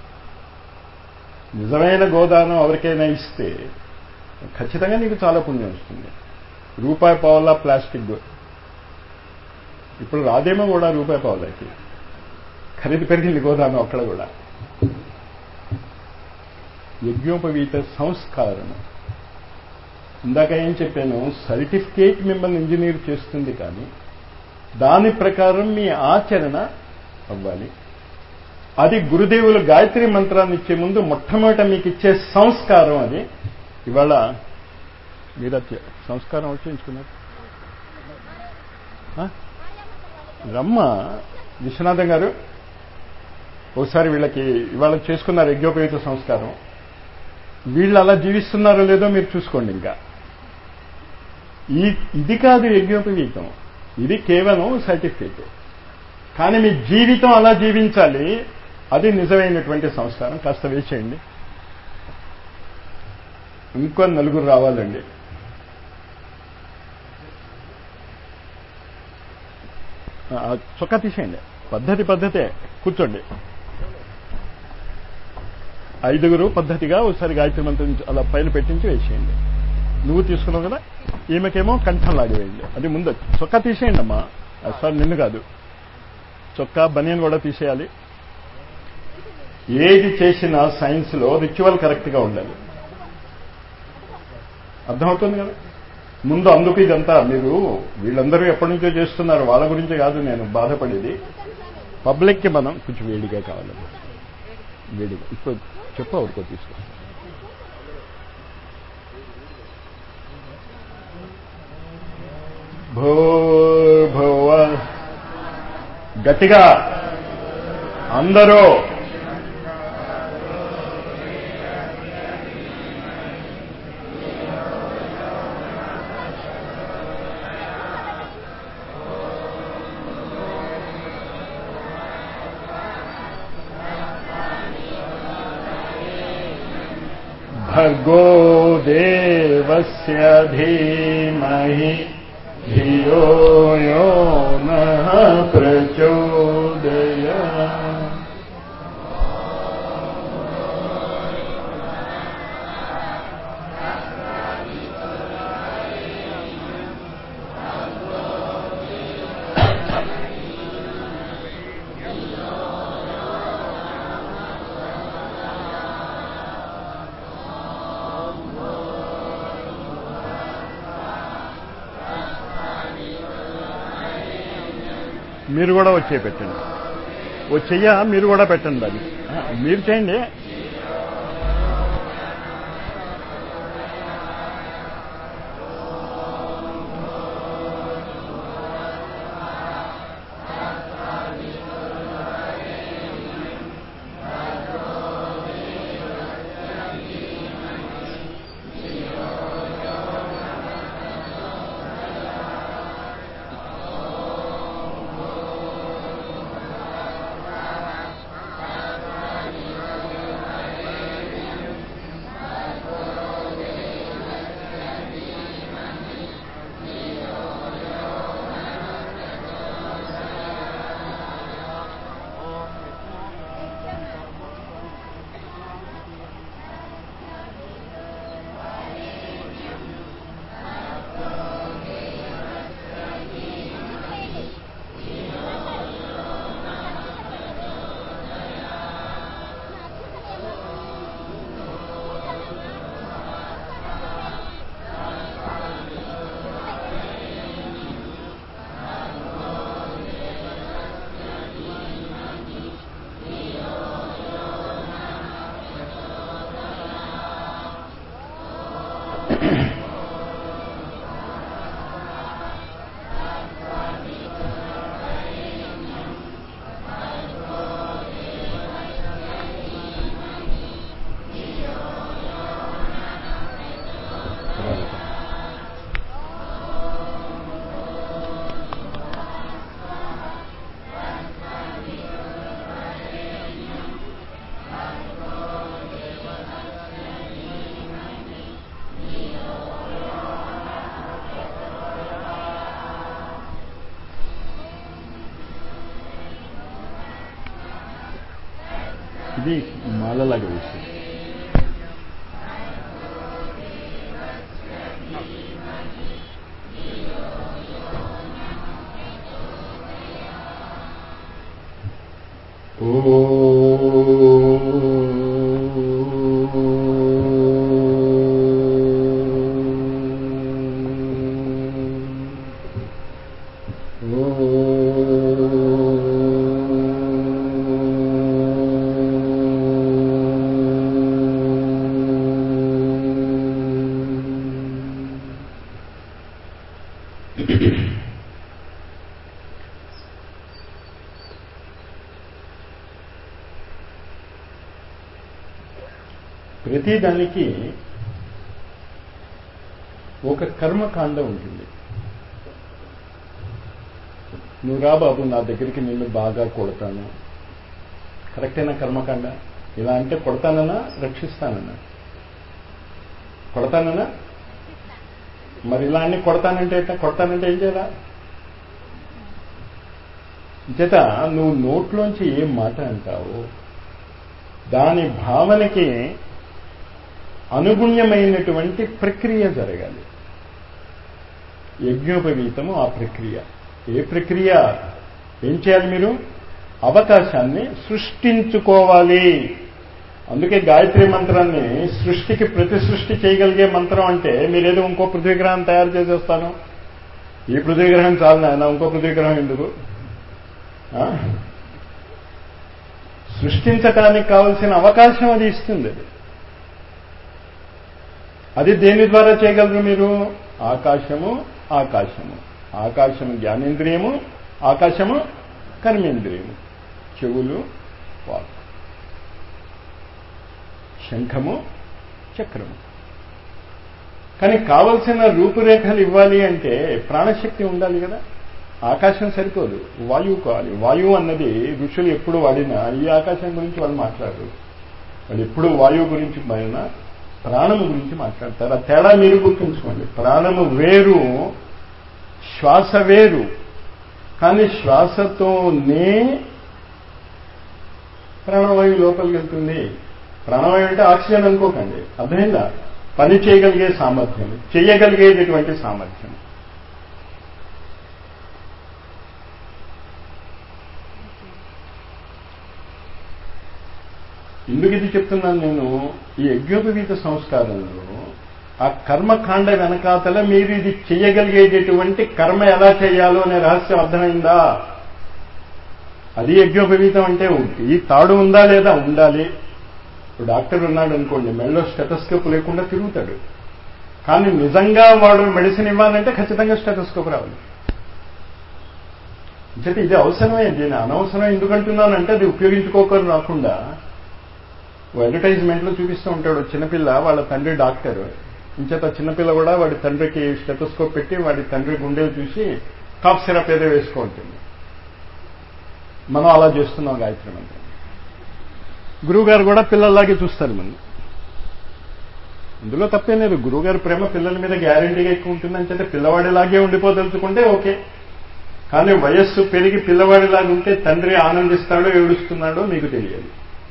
నిజమైన గోదానం ఎవరికైనా ఇస్తే ఖచ్చితంగా నీకు చాలా పుణ్యం వస్తుంది రూపాయి పావులా ప్లాస్టిక్ ఇప్పుడు రాదేమో కూడా రూపాయి పావులకి ఖరీదు పెరిగింది గోదానం అక్కడ కూడా యజ్ఞోపవీత సంస్కారం ఇందాక ఏం చెప్పాను సర్టిఫికేట్ మిమ్మల్ని ఇంజనీర్ చేస్తుంది కానీ దాని ప్రకారం మీ ఆచరణ అవ్వాలి అది గురుదేవులు గాయత్రి మంత్రాన్ని ఇచ్చే ముందు మొట్టమొదట మీకు ఇచ్చే సంస్కారం అది ఇవాళ మీరు సంస్కారం వచ్చేయించుకున్నారు రమ్మ విశ్వనాథం గారు ఒకసారి వీళ్ళకి ఇవాళ చేసుకున్నారు యజ్ఞోపయుత సంస్కారం వీళ్ళు అలా జీవిస్తున్నారో లేదో మీరు చూసుకోండి ఇంకా ఈ ఇది కాదు యజ్ఞోపవీతం ఇది కేవలం సర్టిఫికేట్ కానీ మీ జీవితం అలా జీవించాలి అది నిజమైనటువంటి సంస్కారం కాస్త వేసేయండి ఇంకో నలుగురు రావాలండి చొక్కా తీసేయండి పద్ధతి పద్ధతే కూర్చోండి ఐదుగురు పద్ధతిగా ఒకసారి గాయత్రి మంత్రం అలా పైన పెట్టించి వేసేయండి నువ్వు తీసుకున్నావు కదా ఈమెకేమో కంఠం లాగివేయండి అది ముందు చొక్కా తీసేయండి అమ్మా సార్ నిన్ను కాదు చొక్కా బనియన్ కూడా తీసేయాలి ఏది చేసినా సైన్స్లో రిచువల్ కరెక్ట్గా ఉండాలి అర్థమవుతుంది కదా ముందు అందుకు ఇదంతా మీరు వీళ్ళందరూ ఎప్పటి నుంచో చేస్తున్నారు వాళ్ళ గురించి కాదు నేను బాధపడేది పబ్లిక్కి మనం కొంచెం వేడిగా కావాలి వేడిగా ఇప్పుడు చెప్పు ఎవరికో తీసుకో భూర్భువ గట్టిగా అందరూ भर्गो देवस्य धीमहि धियो यो नः प्रचोदय మీరు కూడా వచ్చే పెట్టండి ఓ చెయ్య మీరు కూడా పెట్టండి దాన్ని మీరు చేయండి ఇది మాలలాగా వేసింది ప్రతిదానికి ఒక కర్మకాండ ఉంటుంది నువ్వు రా బాబు నా దగ్గరికి నిన్ను బాగా కొడతాను కరెక్టేనా కర్మకాండ ఇలా అంటే కొడతానన్నా రక్షిస్తానన్నా కొడతానన్నా మరి ఇలా అన్ని కొడతానంటే ఎట్లా కొడతానంటే ఏం చేయాలా చేత నువ్వు నోట్లోంచి ఏం మాట అంటావు దాని భావనకి అనుగుణ్యమైనటువంటి ప్రక్రియ జరగాలి యజ్ఞోపవీతము ఆ ప్రక్రియ ఏ ప్రక్రియ ఏం చేయాలి మీరు అవకాశాన్ని సృష్టించుకోవాలి అందుకే గాయత్రి మంత్రాన్ని సృష్టికి ప్రతి సృష్టి చేయగలిగే మంత్రం అంటే మీరేదో ఇంకో పృథ్వీగ్రహం తయారు చేసేస్తాను ఈ పృథ్వీగ్రహం చాలు నాయన ఇంకో పృథ్వీగ్రహం ఎందుకు సృష్టించటానికి కావలసిన అవకాశం అది ఇస్తుంది అది అది దేని ద్వారా చేయగలరు మీరు ఆకాశము ఆకాశము ఆకాశము జ్ఞానేంద్రియము ఆకాశము కర్మేంద్రియము చెవులు వాక్ శంఖము చక్రము కానీ కావలసిన రూపురేఖలు ఇవ్వాలి అంటే ప్రాణశక్తి ఉండాలి కదా ఆకాశం సరిపోదు వాయువు కావాలి వాయువు అన్నది ఋషులు ఎప్పుడు వాడినా ఈ ఆకాశం గురించి వాళ్ళు మాట్లాడరు వాళ్ళు ఎప్పుడు వాయువు గురించి పడినా ప్రాణము గురించి మాట్లాడతారు ఆ తేడా మీరు గుర్తుంచుకోండి ప్రాణము వేరు శ్వాస వేరు కానీ శ్వాసతోనే ప్రాణవాయువు లోపలికి వెళ్తుంది ప్రాణవాయువు అంటే ఆక్సిజన్ అనుకోకండి అర్థమైందా పని చేయగలిగే సామర్థ్యం చేయగలిగేటటువంటి సామర్థ్యం ఎందుకు ఇది చెప్తున్నాను నేను ఈ యజ్ఞోపవీత సంస్కారంలో ఆ కర్మకాండ వెనకాతల మీరు ఇది చేయగలిగేటటువంటి కర్మ ఎలా చేయాలో అనే రహస్యం అర్థమైందా అది యజ్ఞోపవీతం అంటే ఈ తాడు ఉందా లేదా ఉండాలి ఇప్పుడు డాక్టర్ ఉన్నాడు అనుకోండి మెళ్ళో స్టెటస్కోప్ లేకుండా తిరుగుతాడు కానీ నిజంగా వాడు మెడిసిన్ ఇవ్వాలంటే ఖచ్చితంగా స్టెటస్కోప్ రావాలి అంటే ఇది అవసరమే దీని అనవసరం ఎందుకంటున్నానంటే అది ఉపయోగించుకోకరు రాకుండా అడ్వర్టైజ్మెంట్లో చూపిస్తూ ఉంటాడు చిన్నపిల్ల వాళ్ళ తండ్రి డాక్టర్ ఇంచేత చిన్నపిల్ల కూడా వాడి తండ్రికి స్టెటోస్కోప్ పెట్టి వాడి తండ్రి గుండెలు చూసి కాఫ్ సిరప్ ఏదో వేసుకో ఉంటుంది మనం అలా చేస్తున్నాం గాయత్రి మంత్రం గురువు గారు కూడా పిల్లల్లాగే చూస్తారు మనం ఇందులో తప్పేం లేదు గురువు గారి ప్రేమ పిల్లల మీద గ్యారంటీగా ఎక్కువ ఉంటుందని చెప్పి పిల్లవాడిలాగే ఉండిపోదలుచుకుంటే ఓకే కానీ వయస్సు పెరిగి పిల్లవాడిలాగా ఉంటే తండ్రి ఆనందిస్తాడో ఏడుస్తున్నాడో మీకు తెలియదు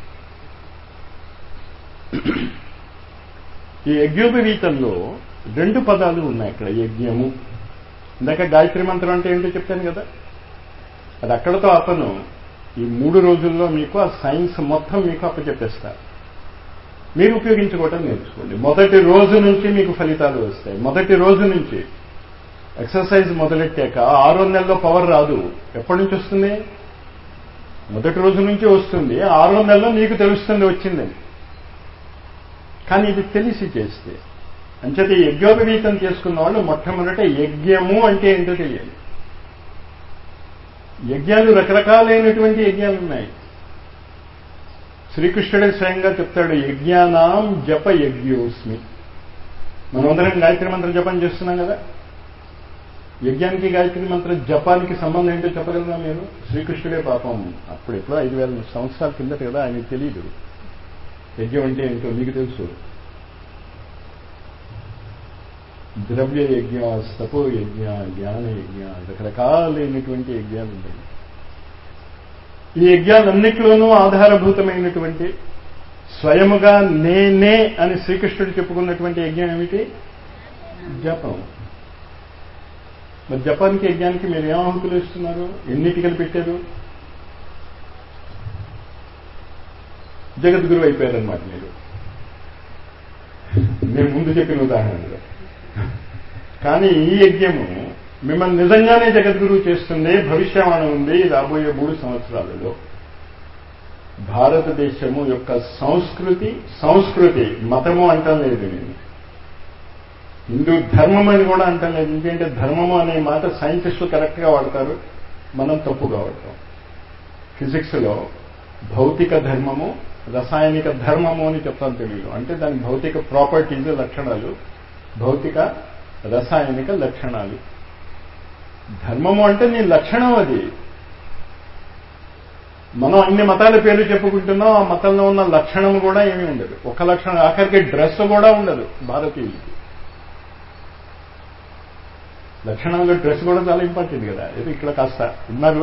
ఈ యజ్ఞోపవీతంలో రెండు పదాలు ఉన్నాయి ఇక్కడ యజ్ఞము ఇందాక గాయత్రి మంత్రం అంటే ఏంటో చెప్పాను కదా అది అక్కడతో అతను ఈ మూడు రోజుల్లో మీకు ఆ సైన్స్ మొత్తం మీకు అప్పచెప్పేస్తారు మీరు ఉపయోగించుకోవటం నేర్చుకోండి మొదటి రోజు నుంచి మీకు ఫలితాలు వస్తాయి మొదటి రోజు నుంచి ఎక్సర్సైజ్ మొదలెట్టాక ఆరో నెలలో పవర్ రాదు ఎప్పటి నుంచి వస్తుంది మొదటి రోజు నుంచి వస్తుంది ఆరో నెలలో మీకు తెలుస్తుంది వచ్చిందని కానీ ఇది తెలిసి చేస్తే అంచేత యజ్ఞోపవీతం చేసుకున్న వాళ్ళు మొట్టమొదట యజ్ఞము అంటే ఏంటో తెలియాలి యజ్ఞాలు రకరకాలైనటువంటి యజ్ఞాలు ఉన్నాయి శ్రీకృష్ణుడే స్వయంగా చెప్తాడు యజ్ఞానాం జప యజ్ఞోస్మి మనమందరం గాయత్రి మంత్రం జపం చేస్తున్నాం కదా యజ్ఞానికి గాయత్రి మంత్ర జపానికి సంబంధం ఏంటో చెప్పగలరా మీరు శ్రీకృష్ణుడే పాపం అప్పుడు ఎప్పుడో ఐదు వేల సంవత్సరాల కిందట కదా ఆయనకు తెలియదు యజ్ఞం అంటే ఏంటో మీకు తెలుసు ద్రవ్య యజ్ఞ తపో యజ్ఞ జ్ఞాన యజ్ఞ రకరకాలైనటువంటి యజ్ఞాలు ఉన్నాయి ఈ యజ్ఞాలన్నిటిలోనూ ఆధారభూతమైనటువంటి స్వయముగా నేనే అని శ్రీకృష్ణుడు చెప్పుకున్నటువంటి యజ్ఞం ఏమిటి జపం మరి జపానికి యజ్ఞానికి మీరు ఏం ఆహుతులు ఇస్తున్నారు ఎన్నిటికలు పెట్టారు జగద్గురు అయిపోయారనమాట మీరు నేను ముందు చెప్పిన ఉదాహరణలో కానీ ఈ యజ్ఞము మిమ్మల్ని నిజంగానే జగద్గురువు చేస్తుంది భవిష్యవాణి ఉంది రాబోయే మూడు సంవత్సరాలలో భారతదేశము యొక్క సంస్కృతి సంస్కృతి మతము అంటం లేదు నేను హిందూ ధర్మం అని కూడా అంటం లేదు ఎందుకంటే ధర్మము అనే మాట సైంటిస్టులు కరెక్ట్గా వాడతారు మనం తప్పుగా వాడతాం ఫిజిక్స్లో భౌతిక ధర్మము రసాయనిక ధర్మము అని చెప్తాను తెలుగులో అంటే దాని భౌతిక ప్రాపర్టీస్ లక్షణాలు భౌతిక రసాయనిక లక్షణాలు ధర్మము అంటే నీ లక్షణం అది మనం అన్ని మతాల పేర్లు చెప్పుకుంటున్నాం ఆ మతంలో ఉన్న లక్షణం కూడా ఏమీ ఉండదు ఒక లక్షణం ఆఖరికి డ్రెస్ కూడా ఉండదు భారతీయులకి లక్షణంలో డ్రెస్ కూడా చాలా ఇంపార్టెంట్ కదా ఇది ఇక్కడ కాస్త ఉన్నారు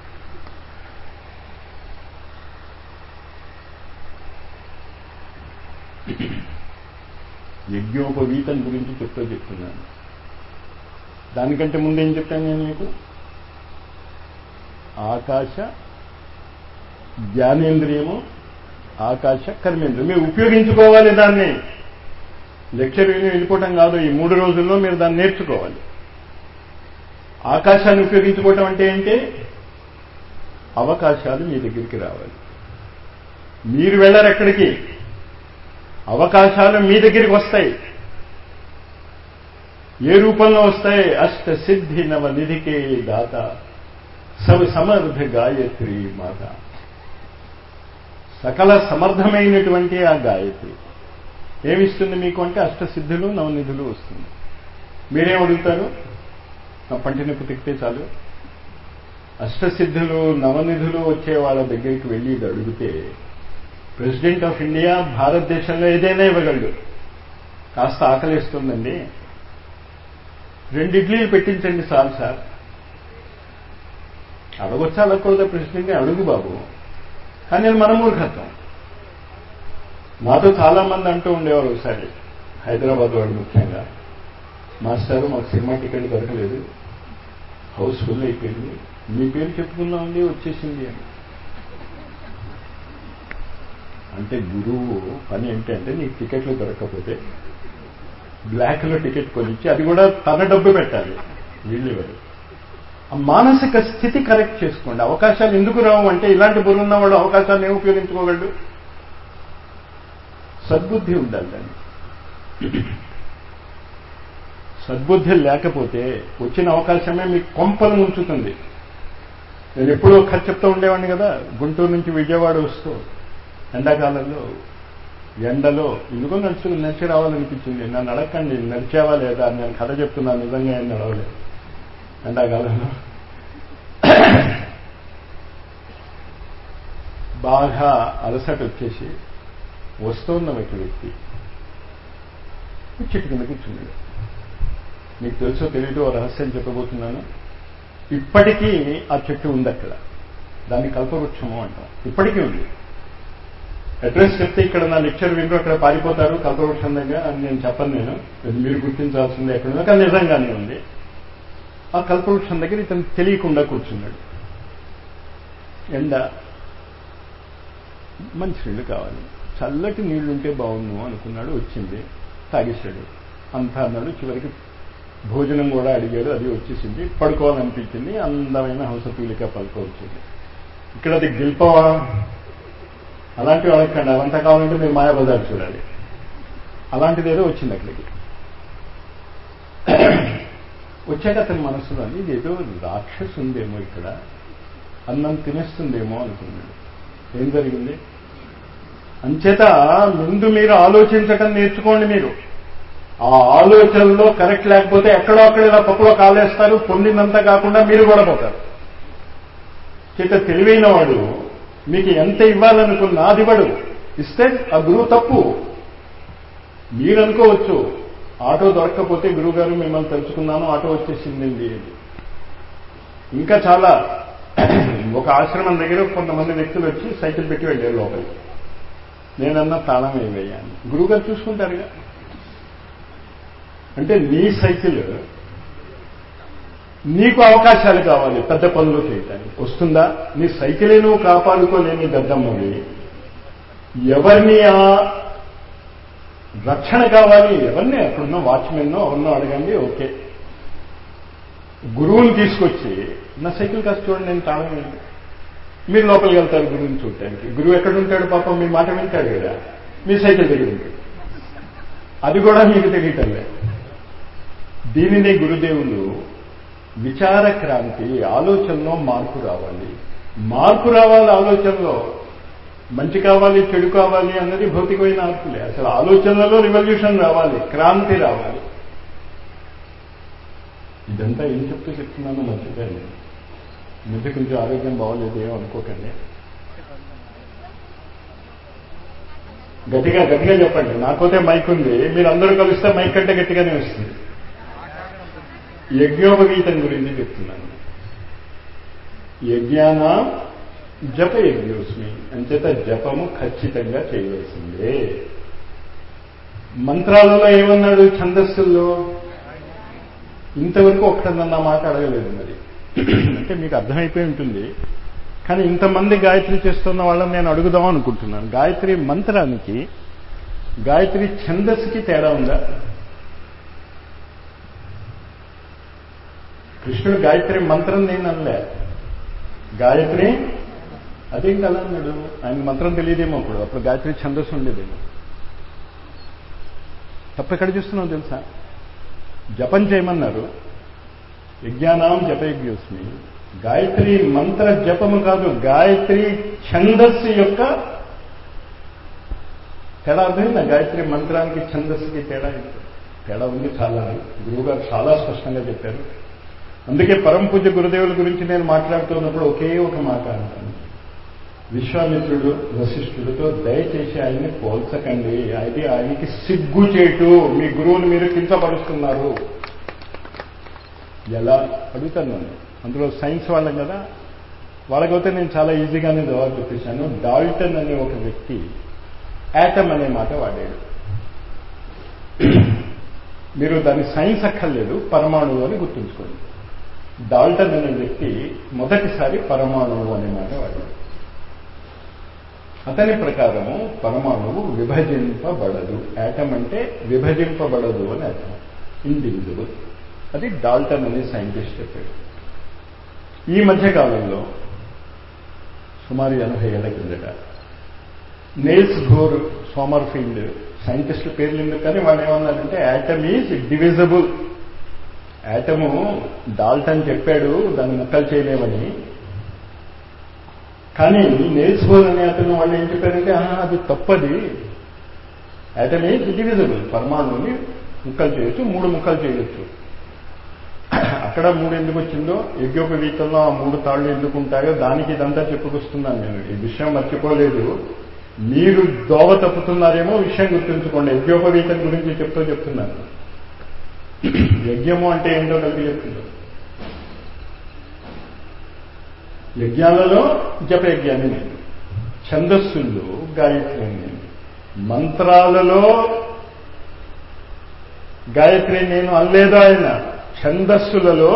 యజ్ఞోపవీతం గురించి చెప్తూ చెప్తున్నాను దానికంటే ముందు ఏం చెప్పాను నేను మీకు ఆకాశ జ్ఞానేంద్రియము ఆకాశ కర్మేంద్రియం మీరు ఉపయోగించుకోవాలి దాన్ని లెక్చర్ విని వెళ్ళిపోవటం కాదు ఈ మూడు రోజుల్లో మీరు దాన్ని నేర్చుకోవాలి ఆకాశాన్ని ఉపయోగించుకోవటం అంటే ఏంటి అవకాశాలు మీ దగ్గరికి రావాలి మీరు వెళ్ళరు ఎక్కడికి అవకాశాలు మీ దగ్గరికి వస్తాయి ఏ రూపంలో వస్తాయి అష్ట సిద్ధి నవ నిధికే దాత సవ సమర్థ గాయత్రి మాత సకల సమర్థమైనటువంటి ఆ గాయత్రి ఏమిస్తుంది మీకు అంటే అష్టసిద్ధులు నవనిధులు వస్తుంది మీరేం అడుగుతారు నా పంటి నొప్పి తిక్కితే చాలు అష్టసిద్ధులు నవనిధులు వచ్చే వాళ్ళ దగ్గరికి వెళ్ళి ఇది అడిగితే ప్రెసిడెంట్ ఆఫ్ ఇండియా భారతదేశంలో ఏదైనా ఇవ్వగలడు కాస్త ఆకలిస్తుందండి రెండు ఇడ్లీలు పెట్టించండి సార్ సార్ అడగొచ్చా అడగకూడదా ప్రెసిడెంట్ని అడుగు బాబు కానీ నేను మన మూర్ఖత్వం నాతో చాలా మంది అంటూ ఉండేవారు ఒకసారి హైదరాబాద్ వాడు ముఖ్యంగా మాస్టారు మాకు సినిమా టికెట్ దొరకలేదు హౌస్ ఫుల్ అయిపోయింది మీ పేరు చెప్పుకుందామండి వచ్చేసింది అని అంటే గురువు పని ఏంటంటే నీకు టికెట్లు దొరకకపోతే బ్లాక్లో టికెట్ కొనిచ్చి అది కూడా తన డబ్బు పెట్టాలి వీళ్ళు ఇవ్వరు ఆ మానసిక స్థితి కరెక్ట్ చేసుకోండి అవకాశాలు ఎందుకు రావు అంటే ఇలాంటి బుర్రున్న వాడు అవకాశాన్ని ఏం ఉపయోగించుకోగలడు సద్బుద్ధి ఉండాలి దాన్ని సద్బుద్ధి లేకపోతే వచ్చిన అవకాశమే మీకు కొంపలు ముంచుతుంది నేను ఎప్పుడూ కథ చెప్తూ ఉండేవాడిని కదా గుంటూరు నుంచి విజయవాడ వస్తూ ఎండాకాలంలో ఎండలో ఎందుకో నడుచు నడిచి రావాలనిపించింది నన్ను అడగండి నడిచేవా లేదా నేను కథ చెప్తున్నాను నిజంగా ఏం నడవలేదు ఎండాకాలంలో బాగా అలసట వచ్చేసి వస్తున్న ఒక వ్యక్తి చెట్టు కింద కూర్చున్నాడు మీకు తెలుసో తెలియదు రహస్యం చెప్పబోతున్నాను ఇప్పటికీ ఆ చెట్టు ఉంది అక్కడ దాన్ని కల్పవృక్షము అంటాం ఇప్పటికీ ఉంది అడ్రస్ చెప్తే ఇక్కడ నా లెక్చర్ వింటూ అక్కడ పారిపోతారు కల్పవృక్షం దగ్గర అని నేను చెప్పను నేను అది మీరు గుర్తించాల్సిందే ఎక్కడ కానీ నిజంగానే ఉంది ఆ కల్పవృక్షం దగ్గర ఇతను తెలియకుండా కూర్చున్నాడు ఎండ మంచినీళ్ళు కావాలి చల్లటి నీళ్లుంటే బాగుండు అనుకున్నాడు వచ్చింది తాగేశాడు అంతా అన్నాడు చివరికి భోజనం కూడా అడిగాడు అది వచ్చేసింది పడుకోవాలనిపించింది అందమైన హంసతూలిక పలుక వచ్చింది ఇక్కడ అది గిల్పవా అలాంటివి అడగండి అవంతా కావాలంటే మీరు మాయాబజార్ చూడాలి అలాంటిది ఏదో వచ్చింది అక్కడికి వచ్చాక అతని మనసులో ఇది ఏదో రాక్షసు ఉందేమో ఇక్కడ అన్నం తినేస్తుందేమో అనుకున్నాడు ఏం జరిగింది అంచేత ముందు మీరు ఆలోచించటం నేర్చుకోండి మీరు ఆ ఆలోచనలో కరెక్ట్ లేకపోతే ఎక్కడో అక్కడ ఇలా పప్పులో కాలేస్తారు పొందినంత కాకుండా మీరు కూడా పోతారు చేత తెలివైన వాడు మీకు ఎంత ఇవ్వాలనుకున్నా అది ఇవ్వడు ఇస్తే ఆ గురువు తప్పు మీరు అనుకోవచ్చు ఆటో దొరక్కపోతే గురువు గారు మిమ్మల్ని తెలుసుకున్నాను ఆటో వచ్చేసిందండి ఇంకా చాలా ఒక ఆశ్రమం దగ్గర కొంతమంది వ్యక్తులు వచ్చి సైకిల్ పెట్టి వెళ్ళారు లోపలికి నేనన్నా తాళం వేయని గురువుగారు చూసుకుంటారుగా అంటే నీ సైకిల్ నీకు అవకాశాలు కావాలి పెద్ద పనులు చేయటానికి వస్తుందా నీ సైకిలే నువ్వు కాపాడుకోలేని దద్దమ్మవి ఎవరిని ఆ రక్షణ కావాలి ఎవరిని అక్కడున్న వాచ్మెన్నో ఎవరినో అడగండి ఓకే గురువుని తీసుకొచ్చి నా సైకిల్ కాస్త చూడండి నేను తాళం వేయండి మీరు లోపలికి వెళ్తారు గురువుని చూడటానికి గురువు ఎక్కడ ఉంటాడు పాపం మీ మాట వింటాడు కదా మీ సైకిల్ దగ్గర ఉంటాడు అది కూడా మీకు తెలియటంలే దీనినే గురుదేవులు విచార క్రాంతి ఆలోచనలో మార్పు రావాలి మార్పు రావాలి ఆలోచనలో మంచి కావాలి చెడు కావాలి అన్నది భౌతికమైన ఆర్పులే అసలు ఆలోచనలలో రివల్యూషన్ రావాలి క్రాంతి రావాలి ఇదంతా ఏం చెప్తూ చెప్తున్నానో మర్చిపోయాను మధ్య కొంచెం ఆరోగ్యం బాగోలేదు ఏమో అనుకోకండి గట్టిగా గట్టిగా చెప్పండి నాకైతే మైక్ ఉంది మీరు అందరూ కలిస్తే మైక్ కంటే గట్టిగానే వస్తుంది యజ్ఞోపగీతం గురించి చెప్తున్నాను యజ్ఞాన జప యజ్ఞోస్మి అంచేత జపము ఖచ్చితంగా చేయవలసిందే మంత్రాలలో ఏమన్నాడు ఛందస్సుల్లో ఇంతవరకు ఒక్కటన్న మాట అడగలేదు మరి అంటే మీకు అర్థమైపోయి ఉంటుంది కానీ ఇంతమంది గాయత్రి చేస్తున్న వాళ్ళని నేను అడుగుదాం అనుకుంటున్నాను గాయత్రి మంత్రానికి గాయత్రి ఛందస్సుకి తేడా ఉందా కృష్ణుడు గాయత్రి మంత్రం నేను అనలే గాయత్రి అదేం కదా అన్నాడు ఆయన మంత్రం తెలియదేమో అప్పుడు అప్పుడు గాయత్రి ఛందస్సు ఉండేదేమో తప్ప ఎక్కడ చూస్తున్నావు తెలుసా జపం చేయమన్నారు యజ్ఞానాం జపయజ్ఞోస్మి గాయత్రి మంత్ర జపము కాదు గాయత్రి ఛందస్సు యొక్క తేడా అర్థమైందా గాయత్రి మంత్రానికి ఛందస్సుకి తేడా ఏంటి? తేడా ఉంది చాలా గురువుగారు చాలా స్పష్టంగా చెప్పారు అందుకే పరమ పూజ్య గురుదేవుల గురించి నేను మాట్లాడుతున్నప్పుడు ఒకే ఒక మాట అంటాను విశ్వామిత్రుడు వశిష్ఠుడితో దయచేసి ఆయన్ని పోల్చకండి అది ఆయనకి సిగ్గు చేటు మీ గురువుని మీరు కించపరుస్తున్నారు ఎలా అడుగుతాను నన్ను అందులో సైన్స్ వాళ్ళం కదా వాళ్ళకైతే నేను చాలా ఈజీగానే జవాబు చెప్పేశాను డాల్టన్ అనే ఒక వ్యక్తి యాటమ్ అనే మాట వాడాడు మీరు దాని సైన్స్ అక్కర్లేదు పరమాణువు అని గుర్తుంచుకోండి డాల్టన్ అనే వ్యక్తి మొదటిసారి పరమాణువు అనే మాట వాడాడు అతని ప్రకారము పరమాణువు విభజింపబడదు యాటమ్ అంటే విభజింపబడదు అని అర్థం ఇండివిజువల్ అది డాల్టన్ అనే సైంటిస్ట్ చెప్పాడు ఈ మధ్య కాలంలో సుమారు ఎనభై ఏళ్ల కిందట నేల్స్ ఘోర్ సోమర్ఫీల్డ్ సైంటిస్టుల పేర్లు ఎందుకు కానీ వాళ్ళు ఏమన్నారంటే atom is divisible atom Dalton చెప్పాడు దాన్ని ముక్కలు చేయలేమని కానీ నేల్స్ ఘోర్ అనే అతను వాళ్ళు ఏం చెప్పారంటే ఆహా అది తప్పది యాటమ్ ఈజ్ డివిజబుల్ పరమాణువుని ముక్కలు చేయొచ్చు మూడు ముక్కలు చేయొచ్చు అక్కడ మూడు ఎందుకు వచ్చిందో యజ్ఞోపవీతంలో ఆ మూడు తాళ్ళు ఎందుకు ఉంటాయో దానికి ఇదంతా చెప్పుకొస్తున్నాను నేను ఈ విషయం మర్చిపోలేదు మీరు దోవ తప్పుతున్నారేమో విషయం గుర్తుంచుకోండి యజ్ఞోపవీతం గురించి చెప్తూ చెప్తున్నాను యజ్ఞము అంటే ఏంటో కలిపి చెప్తున్నాను యజ్ఞాలలో జపయజ్ఞాన్ని నేను ఛందస్సుల్లో గాయత్రి నేను మంత్రాలలో గాయత్రి నేను అనలేదు ఆయన ఛందస్సులలో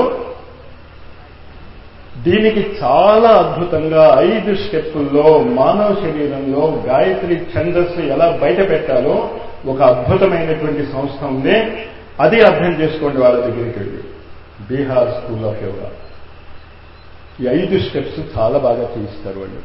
దీనికి చాలా అద్భుతంగా ఐదు స్టెప్పుల్లో మానవ శరీరంలో గాయత్రి ఛందస్సు ఎలా బయట పెట్టాలో ఒక అద్భుతమైనటువంటి సంస్థ ఉంది అది అర్థం చేసుకోండి వాళ్ళ దగ్గరికి వెళ్ళి బీహార్ స్కూల్ ఆఫ్ యోగా ఈ ఐదు స్టెప్స్ చాలా బాగా చేయిస్తారు వాళ్ళు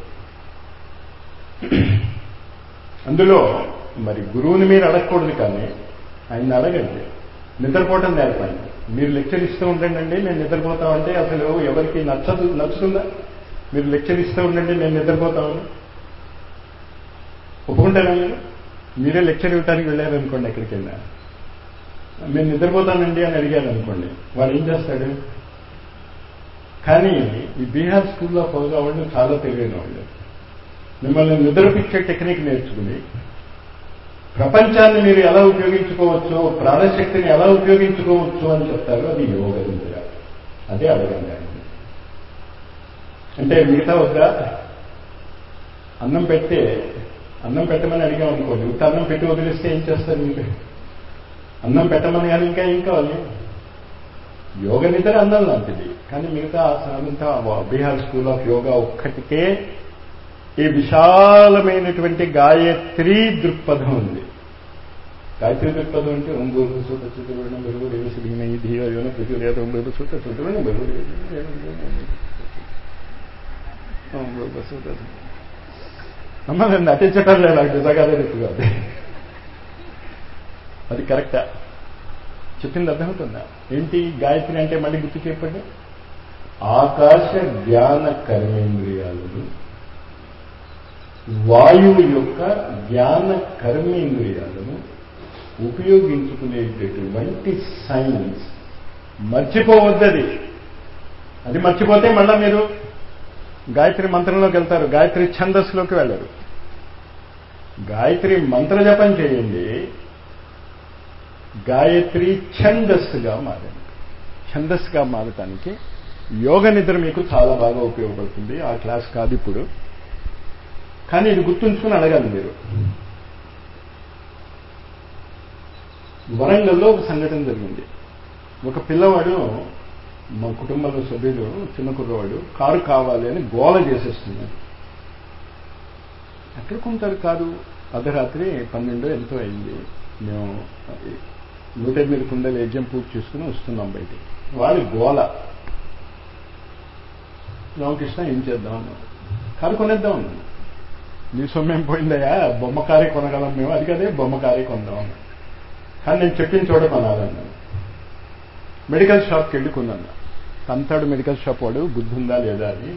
అందులో మరి గురువుని మీరు అడగకూడదు కానీ ఆయన అడగండి నిద్రపోవటం నేర్పండి మీరు లెక్చర్ ఇస్తూ ఉండండి నేను నిద్రపోతామంటే అసలు ఎవరికి నచ్చదు నచ్చుతుందా మీరు లెక్చర్ ఇస్తూ ఉండండి నేను నిద్రపోతామని ఒప్పుకుంటారా మీరు మీరే లెక్చర్ ఇవ్వడానికి వెళ్ళారనుకోండి ఎక్కడికైనా నేను నిద్రపోతానండి అని అడిగారు అనుకోండి వాడు ఏం చేస్తాడు కానీ ఈ బీహార్ స్కూల్లో పోగా వాళ్ళు చాలా తెలివైన వాళ్ళు మిమ్మల్ని నిద్రపిచ్చే టెక్నిక్ నేర్చుకుని ప్రపంచాన్ని మీరు ఎలా ఉపయోగించుకోవచ్చు ప్రాణశక్తిని ఎలా ఉపయోగించుకోవచ్చు అని చెప్తారు అది యోగ నిద్ర అదే అడగండి ఆయన అంటే మిగతా వద్దా అన్నం పెడితే అన్నం పెట్టమని అడిగాం అనుకోండి ఇంత అన్నం పెట్టి వదిలేస్తే ఏం చేస్తారు మీరు అన్నం పెట్టమని కానీ ఇంకా ఏం కావాలి యోగ నిద్ర అన్నం లాంటిది కానీ మిగతా ఆసనాలంతా బీహార్ స్కూల్ ఆఫ్ యోగా ఒక్కటికే ఈ విశాలమైనటువంటి గాయత్రి దృక్పథం ఉంది గాయత్రి దృక్పథం అంటే ఓం గురు సూత చుట్టుబడిన బరువు రేవు సిరిగిన ఈ ధీయ యోన ప్రచుర్యాత ఓం గురు సూత చుట్టుబడిన బరువు ఓం గురు సూత అమ్మ నేను నటించటం లేదు నాకు నిజంగా అదే ఎక్కువ అది అది కరెక్టా చెప్పింది అర్థమవుతుందా ఏంటి గాయత్రి అంటే మళ్ళీ గుర్తు చెప్పండి ఆకాశ జ్ఞాన కర్మేంద్రియాలను వాయువు యొక్క జ్ఞాన కర్మేంద్రియాలను ఉపయోగించుకునేటటువంటి సైన్స్ మర్చిపోవద్దది అది మర్చిపోతే మళ్ళా మీరు గాయత్రి మంత్రంలోకి వెళ్తారు గాయత్రి ఛందస్సులోకి వెళ్ళరు గాయత్రి మంత్ర జపం చేయండి గాయత్రి ఛందస్సుగా మారండి ఛందస్సుగా మారటానికి యోగ నిద్ర మీకు చాలా బాగా ఉపయోగపడుతుంది ఆ క్లాస్ కాదు ఇప్పుడు కానీ ఇది గుర్తుంచుకుని అడగాలి మీరు వరంగల్లో ఒక సంఘటన జరిగింది ఒక పిల్లవాడు మా కుటుంబంలో సభ్యులు చిన్న కుర్రవాడు కారు కావాలి అని గోల చేసేస్తున్నాడు ఎక్కడ కొంటారు కారు అర్ధరాత్రి పన్నెండు ఎంతో అయింది మేము నూట ఎనిమిది కుండల యజ్ఞం పూర్తి చేసుకుని వస్తున్నాం బయటికి వాడి గోల రామకృష్ణ ఏం చేద్దాం కారు కొనేద్దాం అన్నాను నీ సొమ్మేం పోయిందయ్యా బొమ్మ కారే కొనగలం మేము అది కదే బొమ్మ కారే కొందాం కానీ నేను చెప్పిన చోట కొనాలన్నాను మెడికల్ షాప్కి వెళ్ళి కొన్నాను తంతాడు మెడికల్ షాప్ వాడు బుద్ధి ఉందా లేదా అని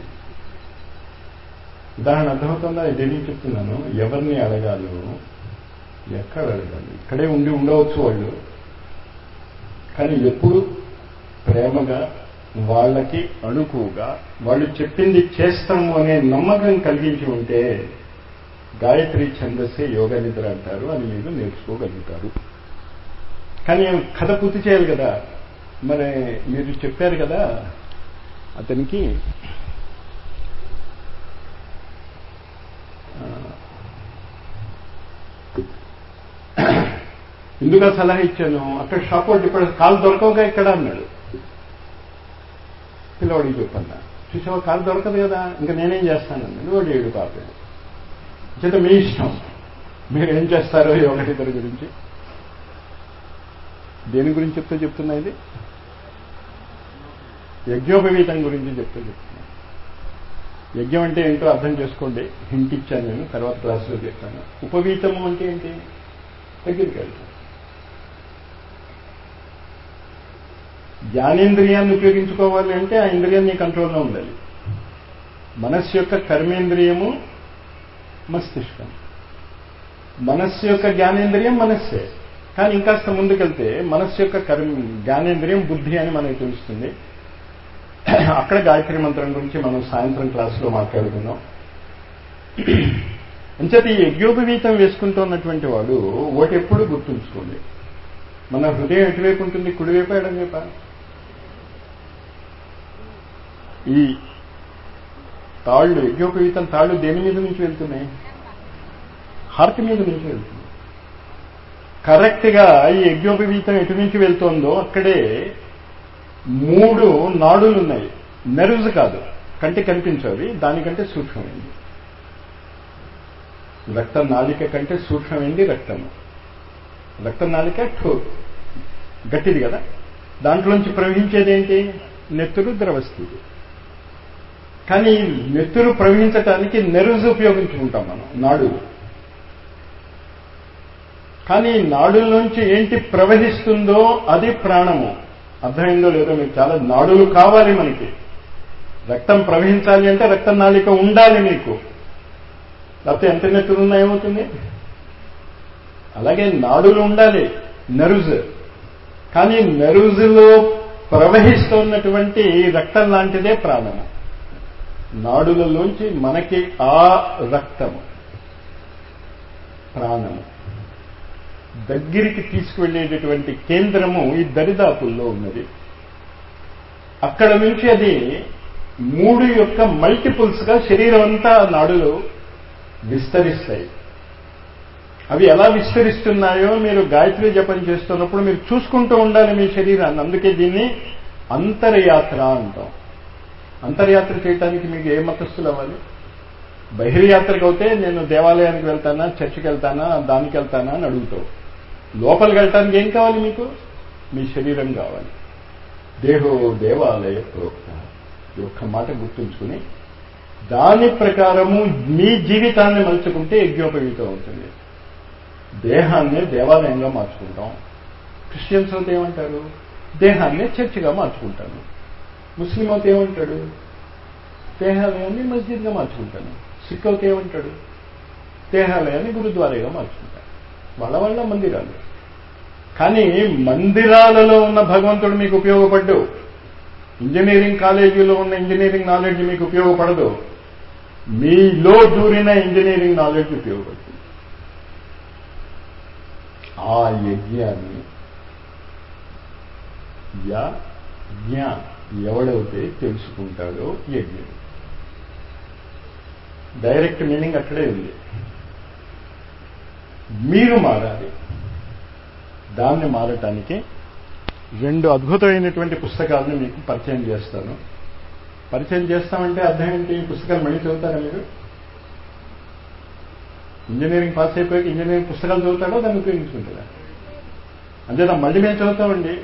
ఉదాహరణ అర్థమవుతుందా ఇదేం చెప్తున్నాను ఎవరిని అడగాలి ఎక్కడ అడగాలి ఇక్కడే ఉండి ఉండవచ్చు వాళ్ళు కానీ ఎప్పుడు ప్రేమగా వాళ్ళకి అణుకుగా వాళ్ళు చెప్పింది చేస్తాము అనే నమ్మకం కలిగించి ఉంటే గాయత్రి ఛందస్సే యోగ నిద్ర అంటారు అని మీరు నేర్చుకోగలుగుతారు కానీ కథ పూర్తి చేయాలి కదా మరి మీరు చెప్పారు కదా అతనికి ఎందుకు సలహా ఇచ్చాను అక్కడ షాప్ వాడు ఇప్పుడు కాలు దొరకవుగా ఇక్కడ అన్నాడు పిల్లవాడికి చెప్పన్నా చూసావా కాలు దొరకదు కదా ఇంకా నేనేం చేస్తానన్నాడు వాడు ఏడు పాప చేత మీ ఇష్టం మీరు ఏం చేస్తారో ఈ ఒకటిద్దరి గురించి దేని గురించి చెప్తే చెప్తున్నా ఇది యజ్ఞోపవీతం గురించి చెప్తే చెప్తున్నా యజ్ఞం అంటే ఏంటో అర్థం చేసుకోండి హింట్ ఇచ్చాను నేను తర్వాత క్లాసులో చెప్తాను ఉపవీతము అంటే ఏంటి దగ్గరికి వెళ్తాను జ్ఞానేంద్రియాన్ని ఉపయోగించుకోవాలి అంటే ఆ ఇంద్రియం నీ కంట్రోల్లో ఉండాలి మనస్సు యొక్క కర్మేంద్రియము మస్తిష్కం మనస్సు యొక్క జ్ఞానేంద్రియం మనస్సే కానీ ఇంకాస్త ముందుకెళ్తే మనస్సు యొక్క కర్మ జ్ఞానేంద్రియం బుద్ధి అని మనకు తెలుస్తుంది అక్కడ గాయత్రి మంత్రం గురించి మనం సాయంత్రం క్లాసులో మాట్లాడుకుందాం అంచేత ఈ యజ్ఞోపవీతం వేసుకుంటున్నటువంటి వాడు ఒకటి ఎప్పుడు గుర్తుంచుకోండి మన హృదయం ఎటువైపు ఉంటుంది కుడివైపు ఎడమవైపా ఈ తాళ్ళు యజ్ఞోపవీతం తాళ్ళు దేని మీద నుంచి వెళ్తున్నాయి హార్ట్ మీద నుంచి వెళ్తుంది కరెక్ట్గా ఈ యజ్ఞోపవీతం ఎటు నుంచి వెళ్తోందో అక్కడే మూడు నాడులు ఉన్నాయి నెర్వ్స్ కాదు కంటి కనిపించవి దానికంటే సూక్ష్మమైంది రక్త నాళిక కంటే సూక్ష్మమైంది రక్తము రక్త నాళిక ఠో గట్టిది కదా దాంట్లోంచి ప్రవహించేది ఏంటి నెత్తురు ద్రవస్థితి కానీ నెత్తురు ప్రవహించటానికి నెర్వ్స్ ఉపయోగించుకుంటాం మనం నాడులు కానీ నాడుల్లోంచి ఏంటి ప్రవహిస్తుందో అది ప్రాణము అర్థమైందో లేదో మీకు చాలా నాడులు కావాలి మనకి రక్తం ప్రవహించాలి అంటే రక్త నాళిక ఉండాలి మీకు లేకపోతే ఎంత నెత్తులు ఉన్నా ఏమవుతుంది అలాగే నాడులు ఉండాలి నెరుజ్ కానీ నెరుజులో ప్రవహిస్తున్నటువంటి రక్తం లాంటిదే ప్రాణము నాడులలోంచి మనకి ఆ రక్తము ప్రాణము దగ్గరికి తీసుకువెళ్ళేటటువంటి కేంద్రము ఈ దరిదాపుల్లో ఉన్నది అక్కడ నుంచి అది మూడు యొక్క మల్టిపుల్స్ గా శరీరం అంతా నాడులు విస్తరిస్తాయి అవి ఎలా విస్తరిస్తున్నాయో మీరు గాయత్రి జపం చేస్తున్నప్పుడు మీరు చూసుకుంటూ ఉండాలి మీ శరీరాన్ని అందుకే దీన్ని అంతర్యాత్ర అంటాం అంతర్యాత్ర చేయడానికి మీకు ఏ మతస్థులు అవ్వాలి బహిర్యాత్రకు అయితే నేను దేవాలయానికి వెళ్తానా చర్చికి వెళ్తానా దానికి వెళ్తానా అని అడుగుతావు లోపలికి వెళ్ళటానికి ఏం కావాలి మీకు మీ శరీరం కావాలి దేహో దేవాలయ ప్రోక్త ఈ ఒక్క మాట గుర్తుంచుకుని దాని ప్రకారము మీ జీవితాన్ని మలుచుకుంటే యజ్ఞోపవీతం అవుతుంది దేహాన్ని దేవాలయంగా మార్చుకుంటాం క్రిస్టియన్స్ అయితే ఏమంటారు దేహాన్ని చర్చిగా మార్చుకుంటాను ముస్లిం అయితే ఏమంటాడు దేహాలయాన్ని మస్జిద్గా మార్చుకుంటాను సిక్ అయితే ఏమంటాడు దేహాలయాన్ని గురుద్వారాగా మార్చుకుంటాను వాళ్ళ వాళ్ళ మందిరాలు కానీ మందిరాలలో ఉన్న భగవంతుడు మీకు ఉపయోగపడ్డు ఇంజనీరింగ్ కాలేజీలో ఉన్న ఇంజనీరింగ్ నాలెడ్జ్ మీకు ఉపయోగపడదు మీలో దూరిన ఇంజనీరింగ్ నాలెడ్జ్ ఉపయోగపడుతుంది ఆ యజ్ఞాన్ని యా జ్ఞా ఎవడైతే తెలుసుకుంటాడో యజ్ఞం డైరెక్ట్ మీనింగ్ అక్కడే ఉంది మీరు మారాలి దాన్ని మారటానికి రెండు అద్భుతమైనటువంటి పుస్తకాలను మీకు పరిచయం చేస్తాను పరిచయం చేస్తామంటే అర్థం ఏంటి ఈ పుస్తకాలు మళ్ళీ చదువుతారా మీరు ఇంజనీరింగ్ పాస్ అయిపోయాక ఇంజనీరింగ్ పుస్తకాలు చదువుతాడో దాన్ని ఉపయోగించుకుంటారా అంతేనా మళ్ళీ మేము చదువుతామండి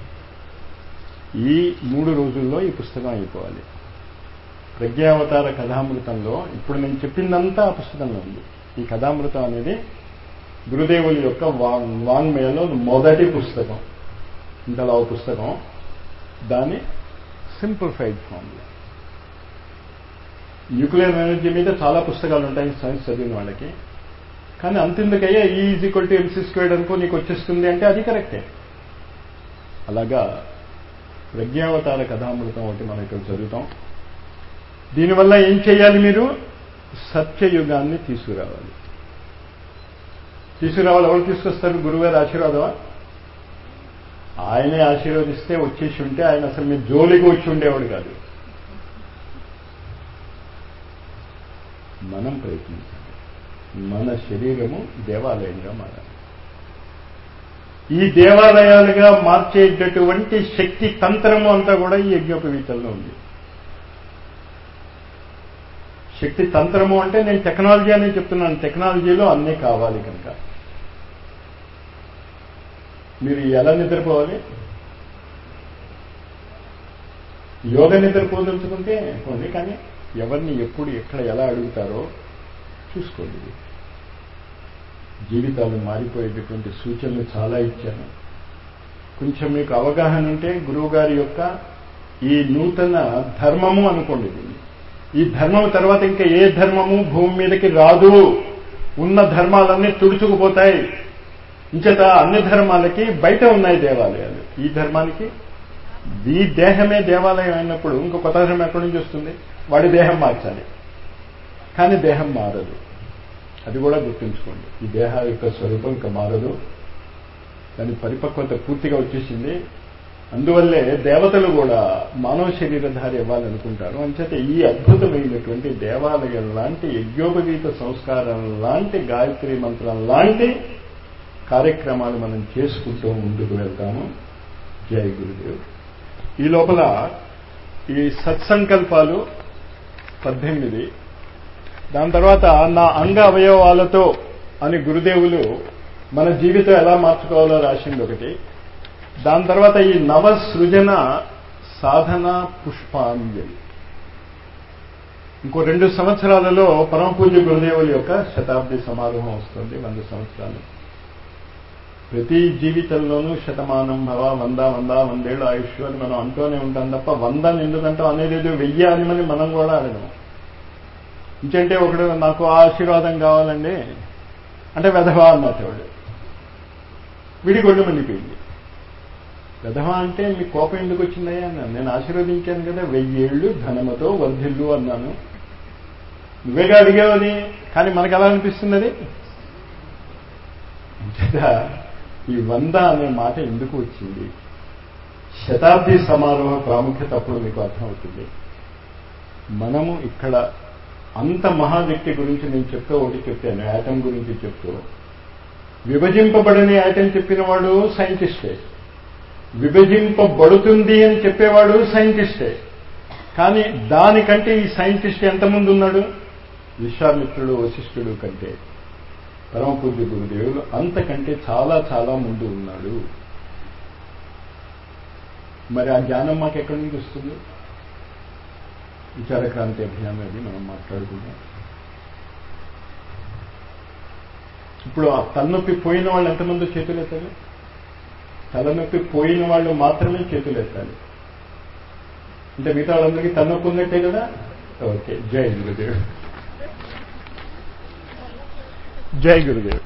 ఈ మూడు రోజుల్లో ఈ పుస్తకం అయిపోవాలి ప్రజ్ఞావతార కథామృతంలో ఇప్పుడు నేను చెప్పిందంతా ఆ పుస్తకంలో ఉంది ఈ కథామృతం అనేది గురుదేవుల యొక్క వాంగ్ వాంగ్మయంలో మొదటి పుస్తకం ఇంతలా పుస్తకం దాని సింప్లిఫైడ్ ఫామ్లో న్యూక్లియర్ ఎనర్జీ మీద చాలా పుస్తకాలు ఉంటాయి సైన్స్ చదివిన వాళ్ళకి కానీ అంతెందుకయ్యా E is equal to MC squared అనుకో నీకు వచ్చేస్తుంది అంటే అది కరెక్టే అలాగా ప్రజ్ఞావతార కథామృతం ఒకటి మనం ఇక్కడ చదువుతాం దీనివల్ల ఏం చేయాలి మీరు సత్యయుగాన్ని తీసుకురావాలి తీసుకురావాలి ఎవరు తీసుకొస్తారు గురుగారు ఆశీర్వాదమా ఆయనే ఆశీర్వదిస్తే వచ్చేసి ఉంటే ఆయన అసలు మీ జోలికి వచ్చి ఉండేవాడు కాదు మనం ప్రయత్నించాలి మన శరీరము దేవాలయంగా మారాలి ఈ దేవాలయాలుగా మార్చేటటువంటి శక్తి తంత్రము అంతా కూడా ఈ యజ్ఞోపవీతంలో ఉంది శక్తి తంత్రము అంటే నేను టెక్నాలజీ అని చెప్తున్నాను టెక్నాలజీలో అన్నీ కావాలి కనుక మీరు ఎలా నిద్రపోవాలి యోగ నిద్రపోదలుచుకుంటే పోండి కానీ ఎవరిని ఎప్పుడు ఎక్కడ ఎలా అడుగుతారో చూసుకోండి జీవితాలు మారిపోయేటటువంటి సూచనలు చాలా ఇచ్చాను కొంచెం మీకు అవగాహన ఉంటే గురువు గారి యొక్క ఈ నూతన ధర్మము అనుకోండి దీన్ని ఈ ధర్మం తర్వాత ఇంకా ఏ ధర్మము భూమి మీదకి రాదు ఉన్న ధర్మాలన్నీ తుడుచుకుపోతాయి ఇంచేత అన్ని ధర్మాలకి బయట ఉన్నాయి దేవాలయాలు ఈ ధర్మానికి ఈ దేహమే దేవాలయం అయినప్పుడు ఇంకో కొత్త ధర్మం ఎక్కడి నుంచి వస్తుంది వాడి దేహం మార్చాలి కానీ దేహం మారదు అది కూడా గుర్తుంచుకోండి ఈ దేహ యొక్క స్వరూపం ఇంకా మారదు దాని పరిపక్వత పూర్తిగా వచ్చేసింది అందువల్లే దేవతలు కూడా మానవ శరీరధారి ఇవ్వాలనుకుంటారు అంచేత ఈ అద్భుతమైనటువంటి దేవాలయం లాంటి యజ్ఞోపవీత సంస్కారం లాంటి గాయత్రి మంత్రం లాంటి కార్యక్రమాలు మనం చేసుకుంటూ ముందుకు వెళ్తాము జై గురుదేవ్ ఈ లోపల ఈ సత్సంకల్పాలు పద్దెనిమిది దాని తర్వాత నా అంగ అవయవాలతో అని గురుదేవులు మన జీవితం ఎలా మార్చుకోవాలో రాసింది ఒకటి దాని తర్వాత ఈ నవ సృజన సాధన పుష్పాంజలి ఇంకో రెండు సంవత్సరాలలో పరమ పూజ్య గురుదేవుల యొక్క శతాబ్ది సమారోహం వస్తుంది వంద సంవత్సరాలు ప్రతి జీవితంలోనూ శతమానం భవ వంద వంద వందేళ్ళు ఆయుష్ అని మనం అంటూనే ఉంటాం తప్ప వంద ఎందుకంటాం అనేది వెయ్యి అని మనం మనం కూడా అడగం ఇంకంటే ఒకడు నాకు ఆశీర్వాదం కావాలండి అంటే వెధవా అన్నట్టు విడి గొడ్డు మండిపోయింది వెధవా అంటే మీ కోపం ఎందుకు వచ్చిందయ్యా అన్నాను నేను ఆశీర్వదించాను కదా వెయ్యేళ్ళు ధనముతో వర్ధిల్లు అన్నాను నువ్వేగా అడిగావని కానీ మనకు ఎలా అనిపిస్తుంది అది ఈ వంద అనే మాట ఎందుకు వచ్చింది శతాబ్ది సమారోహ ప్రాముఖ్యత అప్పుడు మీకు అర్థమవుతుంది మనము ఇక్కడ అంత మహావ్యక్తి గురించి నేను చెప్తూ ఒకటి చెప్పాను యాటం గురించి చెప్తూ విభజింపబడని యాటం చెప్పిన వాడు సైంటిస్టే విభజింపబడుతుంది అని చెప్పేవాడు సైంటిస్టే కానీ దానికంటే ఈ సైంటిస్ట్ ఎంతమంది ఉన్నాడు విశ్వామిత్రుడు వశిష్ఠుడు కంటే పరమ పూజ్య గురుదేవులు అంతకంటే చాలా చాలా ముందు ఉన్నాడు మరి ఆ జ్ఞానం మాకు ఎక్కడి నుంచి వస్తుంది విచారక్రాంతి అభియానం అది మనం మాట్లాడుకుందాం ఇప్పుడు ఆ తలనొప్పి పోయిన వాళ్ళు ఎంతమంది చేతులు ఎత్తాలి తలనొప్పి పోయిన వాళ్ళు మాత్రమే చేతులు ఎత్తాలి అంటే మిగతా వాళ్ళందరికీ తలనొప్పి ఉన్నట్టే కదా ఓకే జై గురుదేవ్ జై గురుదేవ్